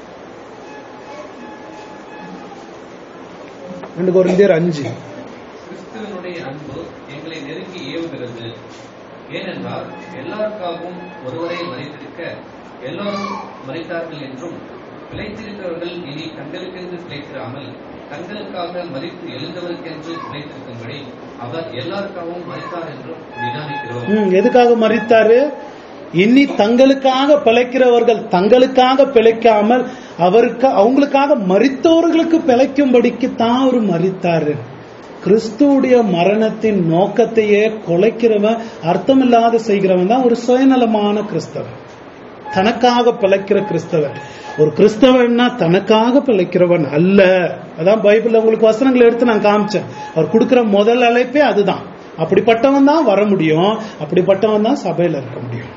ரெண்டு குழந்தையர் அஞ்சு கிறிஸ்துவனுடைய அன்பு எங்களை நெருங்கி ஏவுகிறது ஏனென்றால் எல்லாருக்காகவும் ஒருவரை மறைத்திருக்க எல்லோரும் மறைத்தார்கள் என்றும் பிழைத்திருக்கிறவர்கள் இனி தங்களுக்கென்று பிழைத்திராமல் தங்களுக்காக மறித்து எழுந்தவருக்கென்று பிழைத்திருக்கும்படி அவர் எல்லாருக்காகவும் மறித்தார் என்றும் நிதானிக்கிறோம் ம், எதுக்காக மறித்தாரு இனி தங்களுக்காக பிழைக்கிறவர்கள் தங்களுக்காக பிழைக்காமல் அவருக்கு அவங்களுக்காக மறித்தவர்களுக்கு பிழைக்கும்படிக்கு தான் அவர் மறித்தாரு கிறிஸ்துவுடைய மரணத்தின் நோக்கத்தையே கொலைக்கிறவன் அர்த்தமில்லாத செய்கிறவன் தான் ஒரு சுயநலமான கிறிஸ்தவன் தனக்காக பிழைக்கிற கிறிஸ்தவன் ஒரு கிறிஸ்தவன்னா தனக்காக பிழைக்கிறவன் அல்ல அதான் பைபிள்ல உங்களுக்கு வசனங்களை எடுத்து நான் காமிச்சேன் அவர் கொடுக்கிற முதல் அழைப்பே அதுதான் அப்படிப்பட்டவன் தான் வர முடியும் அப்படிப்பட்டவன் தான் சபையில இருக்க முடியும்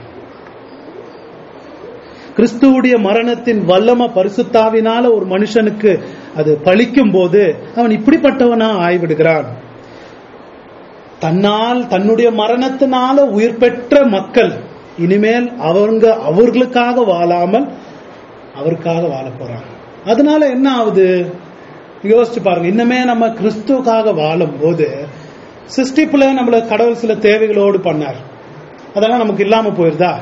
கிறிஸ்துவுடைய மரணத்தின் வல்லம பரிசுத்தாவினால ஒரு மனுஷனுக்கு அது பலிக்கும் போது அவன் இப்படிப்பட்டவனா ஆய்விடுகிறான் தன்னால் தன்னுடைய மரணத்தினால உயிர் பெற்ற மக்கள் இனிமேல் அவங்க அவர்களுக்காக வாழாமல் அவருக்காக வாழ போறாங்க அதனால என்ன ஆகுது யோசிச்சு பாருங்க இன்னமே நம்ம கிறிஸ்துவுக்காக வாழும் போது சிஸ்டிப்புல நம்மள கடவுள் சில தேவைகளோடு பண்ணார் அதெல்லாம் நமக்கு இல்லாம போயிருதா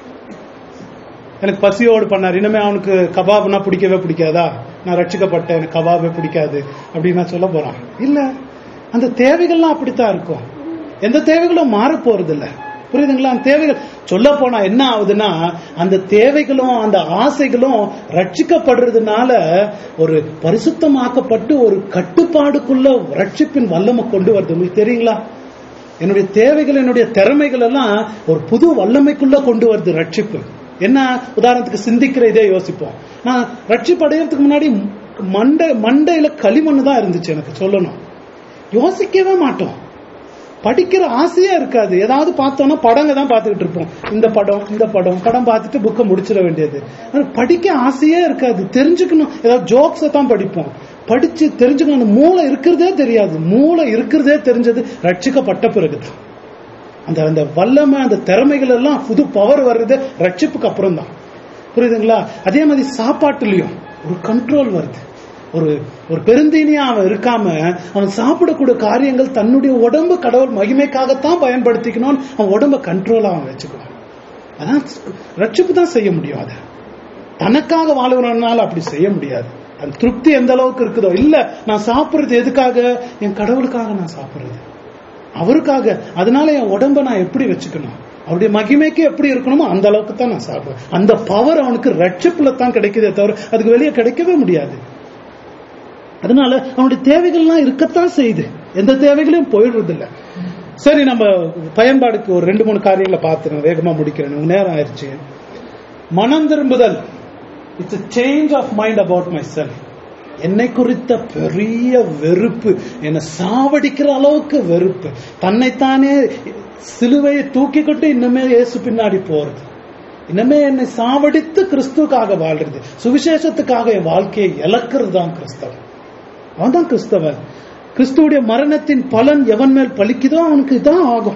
எனக்கு பசியோடு பண்ணார் இனிமே அவனுக்கு கபாப்னா பிடிக்கவே பிடிக்காதா நான் ரட்சிக்கப்பட்டேன் எனக்கு கபாபே பிடிக்காது அப்படின்னு நான் சொல்ல போறான் இல்ல அந்த தேவைகள்லாம் அப்படித்தான் இருக்கும் எந்த தேவைகளும் மாற போறது இல்ல புரியுதுங்களா அந்த தேவைகள் சொல்ல போனா என்ன ஆகுதுன்னா அந்த தேவைகளும் அந்த ஆசைகளும் ரட்சிக்கப்படுறதுனால ஒரு பரிசுத்தமாக்கப்பட்டு ஒரு கட்டுப்பாடுக்குள்ள ரட்சிப்பின் வல்லமை கொண்டு வருது உங்களுக்கு தெரியுங்களா என்னுடைய தேவைகள் என்னுடைய திறமைகள் எல்லாம் ஒரு புது வல்லமைக்குள்ள கொண்டு வருது ரட்சிப்பு என்ன உதாரணத்துக்கு சிந்திக்கிற இதே யோசிப்போம் நான் ரட்சிப்பு அடையறதுக்கு முன்னாடி மண்டை மண்டையில களிமண் தான் இருந்துச்சு எனக்கு சொல்லணும் யோசிக்கவே மாட்டோம் படிக்கிற ஆசையா இருக்காது ஏதாவது பார்த்தோம்னா படங்க தான் பார்த்துக்கிட்டு இருப்போம் இந்த படம் இந்த படம் படம் பார்த்துட்டு புக்கை முடிச்சிட வேண்டியது ஆனா படிக்க ஆசையே இருக்காது தெரிஞ்சுக்கணும் ஏதாவது ஜோக்ஸை தான் படிப்போம் படிச்சு தெரிஞ்சுக்கணும் அந்த மூளை இருக்கிறதே தெரியாது மூளை இருக்கிறதே தெரிஞ்சது ரட்சிக்கப்பட்ட பிறகுதான் அந்த அந்த வல்லமை அந்த திறமைகள் எல்லாம் புது பவர் வர்றது ரட்சிப்புக்கு அப்புறம் தான் புரியுதுங்களா அதே மாதிரி சாப்பாட்டுலயும் ஒரு கண்ட்ரோல் வருது ஒரு ஒரு பெருந்தீனியா அவன் இருக்காம அவன் சாப்பிடக்கூடிய காரியங்கள் தன்னுடைய உடம்பு கடவுள் மகிமைக்காகத்தான் பயன்படுத்திக்கணும் அவன் உடம்ப கண்ட்ரோலா அவன் வச்சுக்கணும் அதான் ரட்சிப்பு தான் செய்ய முடியும் அதை தனக்காக வாழ்கிறனால அப்படி செய்ய முடியாது அந்த திருப்தி எந்த அளவுக்கு இருக்குதோ இல்ல நான் சாப்பிடுறது எதுக்காக என் கடவுளுக்காக நான் சாப்பிடுறது அவருக்காக அதனால என் உடம்ப நான் எப்படி வச்சுக்கணும் அவருடைய மகிமைக்கு எப்படி இருக்கணுமோ அந்த அளவுக்கு தான் நான் சாப்பிடுவேன் அந்த பவர் அவனுக்கு ரட்சிப்புல தான் கிடைக்குதே தவிர அதுக்கு வெளியே கிடைக்கவே முடியாது அதனால அவனுடைய தேவைகள்லாம் இருக்கத்தான் செய்யுது எந்த தேவைகளையும் போயிடுறது இல்ல சரி நம்ம பயன்பாடுக்கு ஒரு ரெண்டு மூணு காரியங்களை பார்த்து வேகமா முடிக்கிறேன் உங்க நேரம் ஆயிடுச்சு மனம் திரும்புதல் it's change of mind about myself என்னை குறித்த பெரிய வெறுப்பு என்னை சாவடிக்கிற அளவுக்கு வெறுப்பு தன்னைத்தானே சிலுவையை தூக்கிக்கிட்டு இன்னுமே இயேசு பின்னாடி போறது இன்னுமே என்னை சாவடித்து கிறிஸ்துவுக்காக வாழ்றது சுவிசேஷத்துக்காக என் வாழ்க்கையை இழக்கிறது தான் கிறிஸ்தவன் அவன் தான் கிறிஸ்தவன் கிறிஸ்துவுடைய மரணத்தின் பலன் எவன் மேல் பலிக்குதோ அவனுக்கு இதான் ஆகும்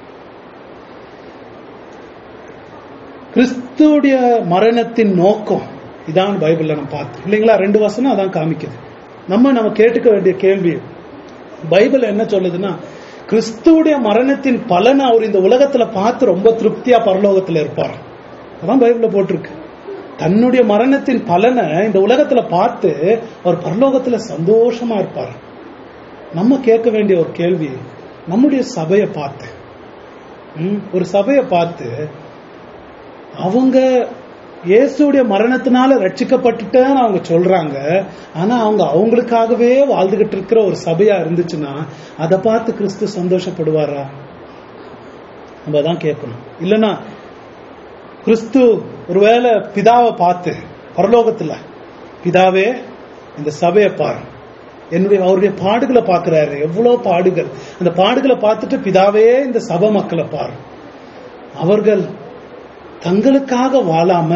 கிறிஸ்துவுடைய மரணத்தின் நோக்கம் இதான் பைபிள்ல நம்ம பார்த்தோம் இல்லைங்களா ரெண்டு வசனம் அதான் காமிக்குது நம்ம நம்ம கேட்டுக்க வேண்டிய கேள்வி பைபிள் என்ன சொல்லுதுன்னா கிறிஸ்துவுடைய மரணத்தின் பலனை அவர் இந்த உலகத்துல பார்த்து ரொம்ப திருப்தியா பரலோகத்துல இருப்பார் அதான் பைபிள்ல போட்டிருக்கு தன்னுடைய மரணத்தின் பலனை இந்த உலகத்துல பார்த்து அவர் பரலோகத்துல சந்தோஷமா இருப்பார் நம்ம கேட்க வேண்டிய ஒரு கேள்வி நம்முடைய சபையை பார்த்து ம், ஒரு சபையை பார்த்து அவங்க இயேசுடைய மரணத்தினால ரட்சிக்கப்பட்டுட்டேன்னு அவங்க சொல்றாங்க ஆனா அவங்க அவங்களுக்காகவே வாழ்ந்துகிட்டு இருக்கிற ஒரு சபையா இருந்துச்சுன்னா அதை பார்த்து கிறிஸ்து சந்தோஷப்படுவாரா நம்ம தான் கேட்கணும் இல்லைன்னா கிறிஸ்து ஒருவேளை பிதாவை பார்த்து பரலோகத்துல பிதாவே இந்த சபையை பாரு என்னுடைய அவருடைய பாடுகளை பார்க்கிறாரு எவ்வளவு பாடுகள் அந்த பாடுகளை பார்த்துட்டு பிதாவே இந்த சபை மக்களை பாரு அவர்கள் தங்களுக்காக வாழாம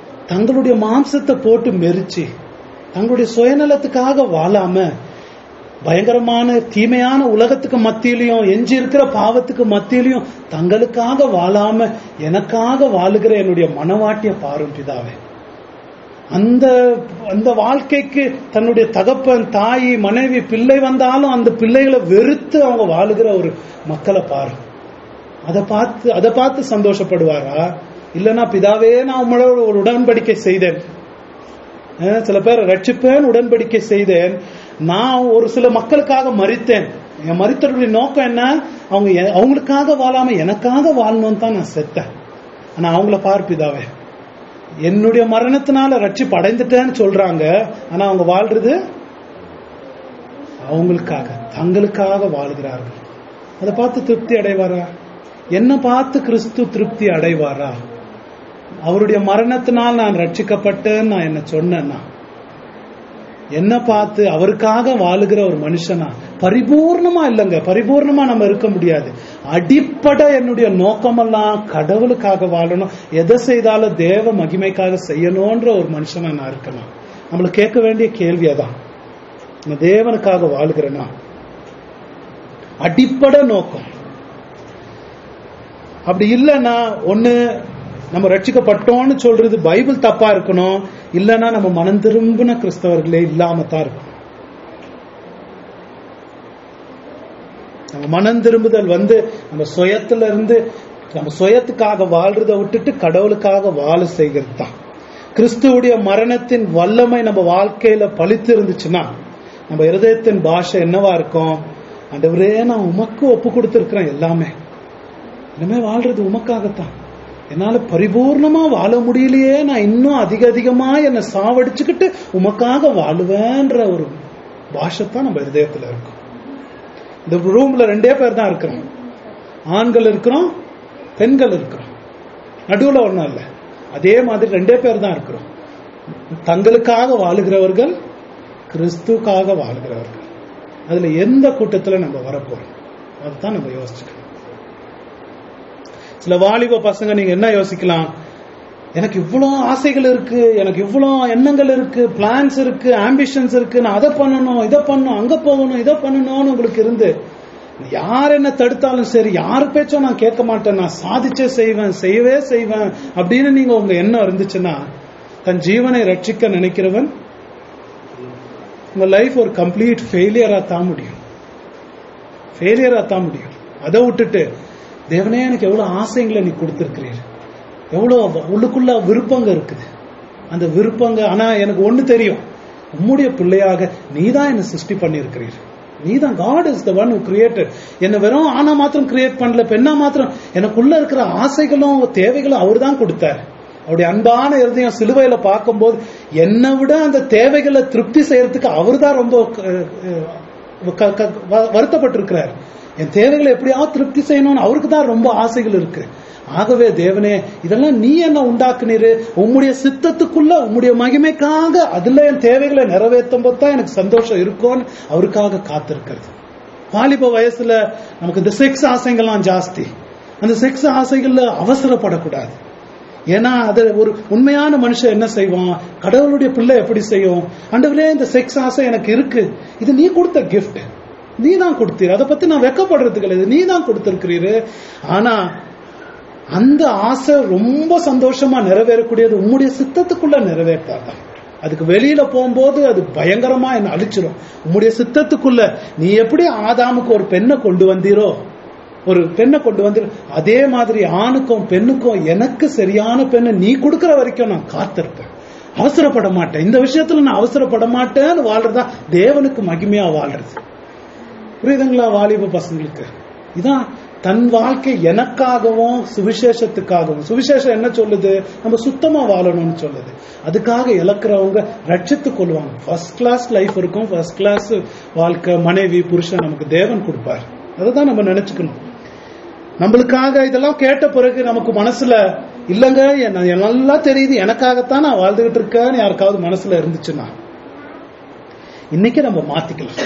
தங்களுடைய மாம்சத்தை போட்டு மெரிச்சு தங்களுடைய சுயநலத்துக்காக வாழாம பயங்கரமான தீமையான உலகத்துக்கு மத்தியிலையும் எஞ்சி இருக்கிற பாவத்துக்கு மத்தியிலையும் தங்களுக்காக வாழாம எனக்காக வாழுகிற என்னுடைய மனவாட்டிய பாரும் பிதாவே அந்த அந்த வாழ்க்கைக்கு தன்னுடைய தகப்பன் தாய் மனைவி பிள்ளை வந்தாலும் அந்த பிள்ளைகளை வெறுத்து அவங்க வாழுகிற ஒரு மக்களை பாரு அதை பார்த்து அதை பார்த்து சந்தோஷப்படுவாரா இல்லைன்னா பிதாவே நான் உங்களோட ஒரு உடன்படிக்கை செய்தேன் அஹ் சில பேர் ரட்சிப்பேன் உடன்படிக்கை செய்தேன் நான் ஒரு சில மக்களுக்காக மறித்தேன் என் மறித்தவருடைய நோக்கம் என்ன அவங்க எ- அவங்களுக்காக வாழாம எனக்காக வாழணும்னு தான் நான் செத்தேன் ஆனா அவங்கள பார் பிதாவே என்னுடைய மரணத்தினால ரட்சிப்பு அடைந்துட்டேன்னு சொல்றாங்க ஆனா அவங்க வாழ்றது அவங்களுக்காக தங்களுக்காக வாழ்கிறார்கள் அதை பார்த்து திருப்தி அடைவாரா என்ன பார்த்து கிறிஸ்து திருப்தி அடைவாரா அவருடைய மரணத்தினால் நான் ரட்சிக்கப்பட்டேன்னு நான் என்ன சொன்னேன்னா என்ன பார்த்து அவருக்காக வாழுகிற ஒரு மனுஷனா பரிபூர்ணமா இல்லைங்க பரிபூர்ணமா நம்ம இருக்க முடியாது அடிப்படை என்னுடைய நோக்கமெல்லாம் கடவுளுக்காக வாழணும் எதை செய்தாலும் தேவ மகிமைக்காக செய்யணும்ன்ற ஒரு மனுஷனா நான் இருக்கணும் நம்மளுக்கு கேட்க வேண்டிய கேள்வி அதான் நான் தேவனுக்காக வாழுகிறேனா அடிப்படை நோக்கம் அப்படி இல்லைன்னா ஒண்ணு நம்ம ரட்சிக்கப்பட்டோம்னு சொல்றது பைபிள் தப்பா இருக்கணும் இல்லைன்னா நம்ம மனம் திரும்பின கிறிஸ்தவர்களே இல்லாம தான் இருக்கணும் நம்ம மனம் திரும்புதல் வந்து நம்ம சுயத்துல இருந்து நம்ம சுயத்துக்காக வாழ்றத விட்டுட்டு கடவுளுக்காக வாழ செய்கிறது தான் கிறிஸ்துவுடைய மரணத்தின் வல்லமை நம்ம வாழ்க்கையில பழித்து இருந்துச்சுன்னா நம்ம இருதயத்தின் பாஷை என்னவா இருக்கும் ஆண்டவரே நான் உமக்கு ஒப்பு கொடுத்திருக்கிறேன் எல்லாமே இனிமே வாழ்றது உமக்காகத்தான் என்னால பரிபூர்ணமா வாழ முடியலையே நான் இன்னும் அதிக அதிகமா என்னை சாவடிச்சுக்கிட்டு உமக்காக வாழுவேன்ற ஒரு பாஷத்தான் நம்ம இதயத்துல இருக்கும் இந்த ரூம்ல ரெண்டே பேர் தான் இருக்கிறோம் ஆண்கள் இருக்கிறோம் பெண்கள் இருக்கிறோம் நடுவுல ஒண்ணும் இல்ல அதே மாதிரி ரெண்டே பேர் தான் இருக்கிறோம் தங்களுக்காக வாழுகிறவர்கள் கிறிஸ்துக்காக வாழுகிறவர்கள் அதுல எந்த கூட்டத்துல நம்ம வரப்போறோம் அதுதான் நம்ம யோசிச்சுக்கணும் சில வாலிப பசங்க நீங்க என்ன யோசிக்கலாம் எனக்கு இவ்வளோ ஆசைகள் இருக்கு எனக்கு இவ்வளோ எண்ணங்கள் இருக்கு பிளான்ஸ் இருக்கு ஆம்பிஷன்ஸ் இருக்கு நான் அதை பண்ணணும் இதை பண்ணணும் அங்க போகணும் இதை பண்ணணும்னு உங்களுக்கு இருந்து யார் என்ன தடுத்தாலும் சரி யார் பேச்சும் நான் கேட்க மாட்டேன் நான் சாதிச்சே செய்வேன் செய்யவே செய்வேன் அப்படின்னு நீங்க உங்க எண்ணம் இருந்துச்சுன்னா தன் ஜீவனை ரட்சிக்க நினைக்கிறவன் உங்க லைஃப் ஒரு கம்ப்ளீட் ஃபெயிலியரா தான் முடியும் ஃபெயிலியரா தான் முடியும் அதை விட்டுட்டு தேவனே எனக்கு எவ்வளவு ஆசைங்களை நீ கொடுத்திருக்கிறீர் எவ்வளவு உள்ளுக்குள்ள விருப்பங்க இருக்குது அந்த விருப்பங்க ஆனா எனக்கு ஒண்ணு தெரியும் உம்முடைய பிள்ளையாக நீதான் என்ன சிருஷ்டி பண்ணியிருக்கிறீர் நீதான் God is the one who created என்ன வெறும் ஆனா மாத்திரம் கிரியேட் பண்ணல பெண்ணா மாத்திரம் எனக்குள்ள இருக்கிற ஆசைகளும் தேவைகளும் அவர் தான் கொடுத்தார் அவருடைய அன்பான இருதயம் சிலுவையில பார்க்கும்போது என்னை விட அந்த தேவைகளை திருப்தி செய்யறதுக்கு அவர் தான் ரொம்ப அஹ், அஹ், க- க- வ- வருத்தப்பட்டிருக்கிறார் என் தேவைகளை எப்படியாவது திருப்தி செய்யணும்னு அவருக்கு தான் ரொம்ப ஆசைகள் இருக்கு ஆகவே தேவனே இதெல்லாம் நீ என்ன உண்டாக்குனீரு உம்முடைய சித்தத்துக்குள்ள உம்முடைய மகிமைக்காக அதுல என் தேவைகளை நிறைவேற்றும் போது தான் எனக்கு சந்தோஷம் இருக்கும்னு அவருக்காக காத்திருக்கிறது வாலிப வயசுல நமக்கு இந்த செக்ஸ் ஆசைகள்லாம் ஜாஸ்தி அந்த செக்ஸ் ஆசைகள்ல அவசரப்படக்கூடாது ஏன்னா அது ஒரு உண்மையான மனுஷன் என்ன செய்வான் கடவுளுடைய பிள்ளை எப்படி செய்யும் ஆண்டவரே இந்த செக்ஸ் ஆசை எனக்கு இருக்கு இது நீ கொடுத்த கிஃப்ட் நீ தான் கொடுத்தீர் அதை பத்தி நான் வெக்கப்படுறது கிடையாது நீ தான் கொடுத்திருக்கிறீரு ஆனா அந்த ஆசை ரொம்ப சந்தோஷமா நிறைவேறக்கூடியது உம்முடைய சித்தத்துக்குள்ள நிறைவேற்றாதான் அதுக்கு வெளியில போகும்போது அது பயங்கரமா என்ன அழிச்சிடும் உம்முடைய சித்தத்துக்குள்ள நீ எப்படி ஆதாமுக்கு ஒரு பெண்ணை கொண்டு வந்தீரோ ஒரு பெண்ணை கொண்டு வந்து அதே மாதிரி ஆணுக்கும் பெண்ணுக்கும் எனக்கு சரியான பெண்ணை நீ கொடுக்கிற வரைக்கும் நான் காத்திருப்பேன் அவசரப்பட மாட்டேன் இந்த விஷயத்துல நான் அவசரப்பட மாட்டேன்னு வாழ்றதா தேவனுக்கு மகிமையா வாழ்றது புரியுதுங்களா வாலிப பசங்களுக்கு இதான் தன் வாழ்க்கை எனக்காகவும் சுவிசேஷத்துக்காகவும் சுவிசேஷம் என்ன சொல்லுது நம்ம சுத்தமா வாழணும்னு சொல்லுது அதுக்காக இழக்கிறவங்க ரட்சித்துக் கொள்வாங்க ஃபர்ஸ்ட் கிளாஸ் லைஃப் இருக்கும் ஃபர்ஸ்ட் கிளாஸ் வாழ்க்கை மனைவி புருஷன் நமக்கு தேவன் கொடுப்பார் அதுதான் நம்ம நினைச்சுக்கணும் நம்மளுக்காக இதெல்லாம் கேட்ட பிறகு நமக்கு மனசுல இல்லங்க என்ன- எனக்கு நல்லா தெரியுது எனக்காகத்தான் நான் வாழ்ந்துகிட்டு இருக்கேன்னு யாருக்காவது மனசுல இருந்துச்சுன்னா இன்னைக்கு நம்ம மாத்திக்கலாம்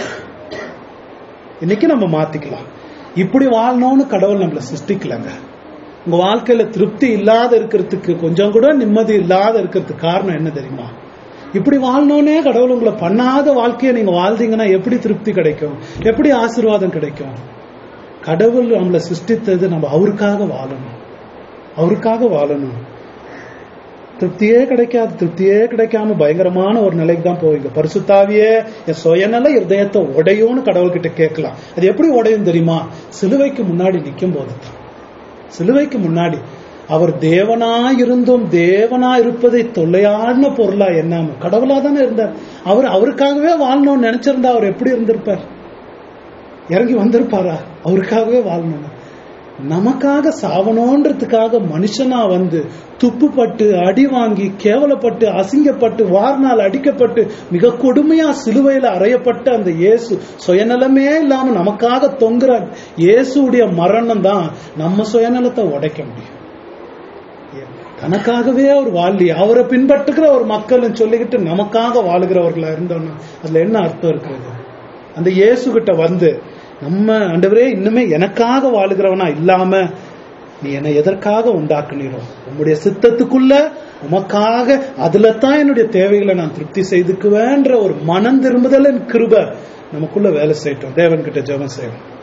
இன்னைக்கு நம்ம மாத்திக்கலாம் இப்படி வாழணும்னு கடவுள் நம்மளை சிருஷ்டிக்கலங்க உங்க வாழ்க்கையில திருப்தி இல்லாத இருக்கிறதுக்கு கொஞ்சம் கூட நிம்மதி இல்லாத இருக்கிறதுக்கு காரணம் என்ன தெரியுமா இப்படி வாழணும்னே கடவுள் உங்களை பண்ணாத வாழ்க்கையை நீங்க வாழ்ந்தீங்கன்னா எப்படி திருப்தி கிடைக்கும் எப்படி ஆசீர்வாதம் கிடைக்கும் கடவுள் நம்மளை சிருஷ்டித்தது நம்ம அவருக்காக வாழணும் அவருக்காக வாழணும் திருப்தியே கிடைக்காது திருப்தியே கிடைக்காம பயங்கரமான ஒரு நிலைக்கு தான் போவீங்க பரிசுத்தாவியே என் சுயநல இருதயத்தை உடையும்னு கடவுள்கிட்ட கேட்கலாம் அது எப்படி உடையும் தெரியுமா சிலுவைக்கு முன்னாடி நிற்கும் போது தான் சிலுவைக்கு முன்னாடி அவர் தேவனா இருந்தும் தேவனா இருப்பதை தொல்லையான பொருளா எண்ணாம கடவுளா தானே இருந்தார் அவர் அவருக்காகவே வாழணும்னு நினைச்சிருந்தா அவர் எப்படி இருந்திருப்பார் இறங்கி வந்திருப்பாரா அவருக்காகவே வாழணும் நமக்காக சாவணுன்றதுக்காக மனுஷனா வந்து துப்புப்பட்டு அடி வாங்கி கேவலப்பட்டு அசிங்கப்பட்டு வார்னால் அடிக்கப்பட்டு மிக கொடுமையா சிலுவையில அறையப்பட்ட அந்த இயேசு சுயநலமே இல்லாம நமக்காக தொங்குற இயேசுடைய மரணம் தான் நம்ம சுயநலத்தை உடைக்க முடியும் தனக்காகவே அவர் வாழி அவரை பின்பற்றுகிற ஒரு மக்கள்னு சொல்லிக்கிட்டு நமக்காக வாழுகிறவர்களா இருந்தோம்னா அதுல என்ன அர்த்தம் இருக்கிறது அந்த இயேசு கிட்ட வந்து நம்ம ஆண்டவரே இன்னுமே எனக்காக வாழுகிறவனா இல்லாம நீ என்னை எதற்காக உண்டாக்குனீரோ உம்முடைய சித்தத்துக்குள்ள உமக்காக அதுல தான் என்னுடைய தேவைகளை நான் திருப்தி செய்துக்குவேன்ற ஒரு மனம் திரும்புதல் கிருப நமக்குள்ள வேலை செய்யட்டும் தேவன் கிட்ட ஜெபம் செய்வோம்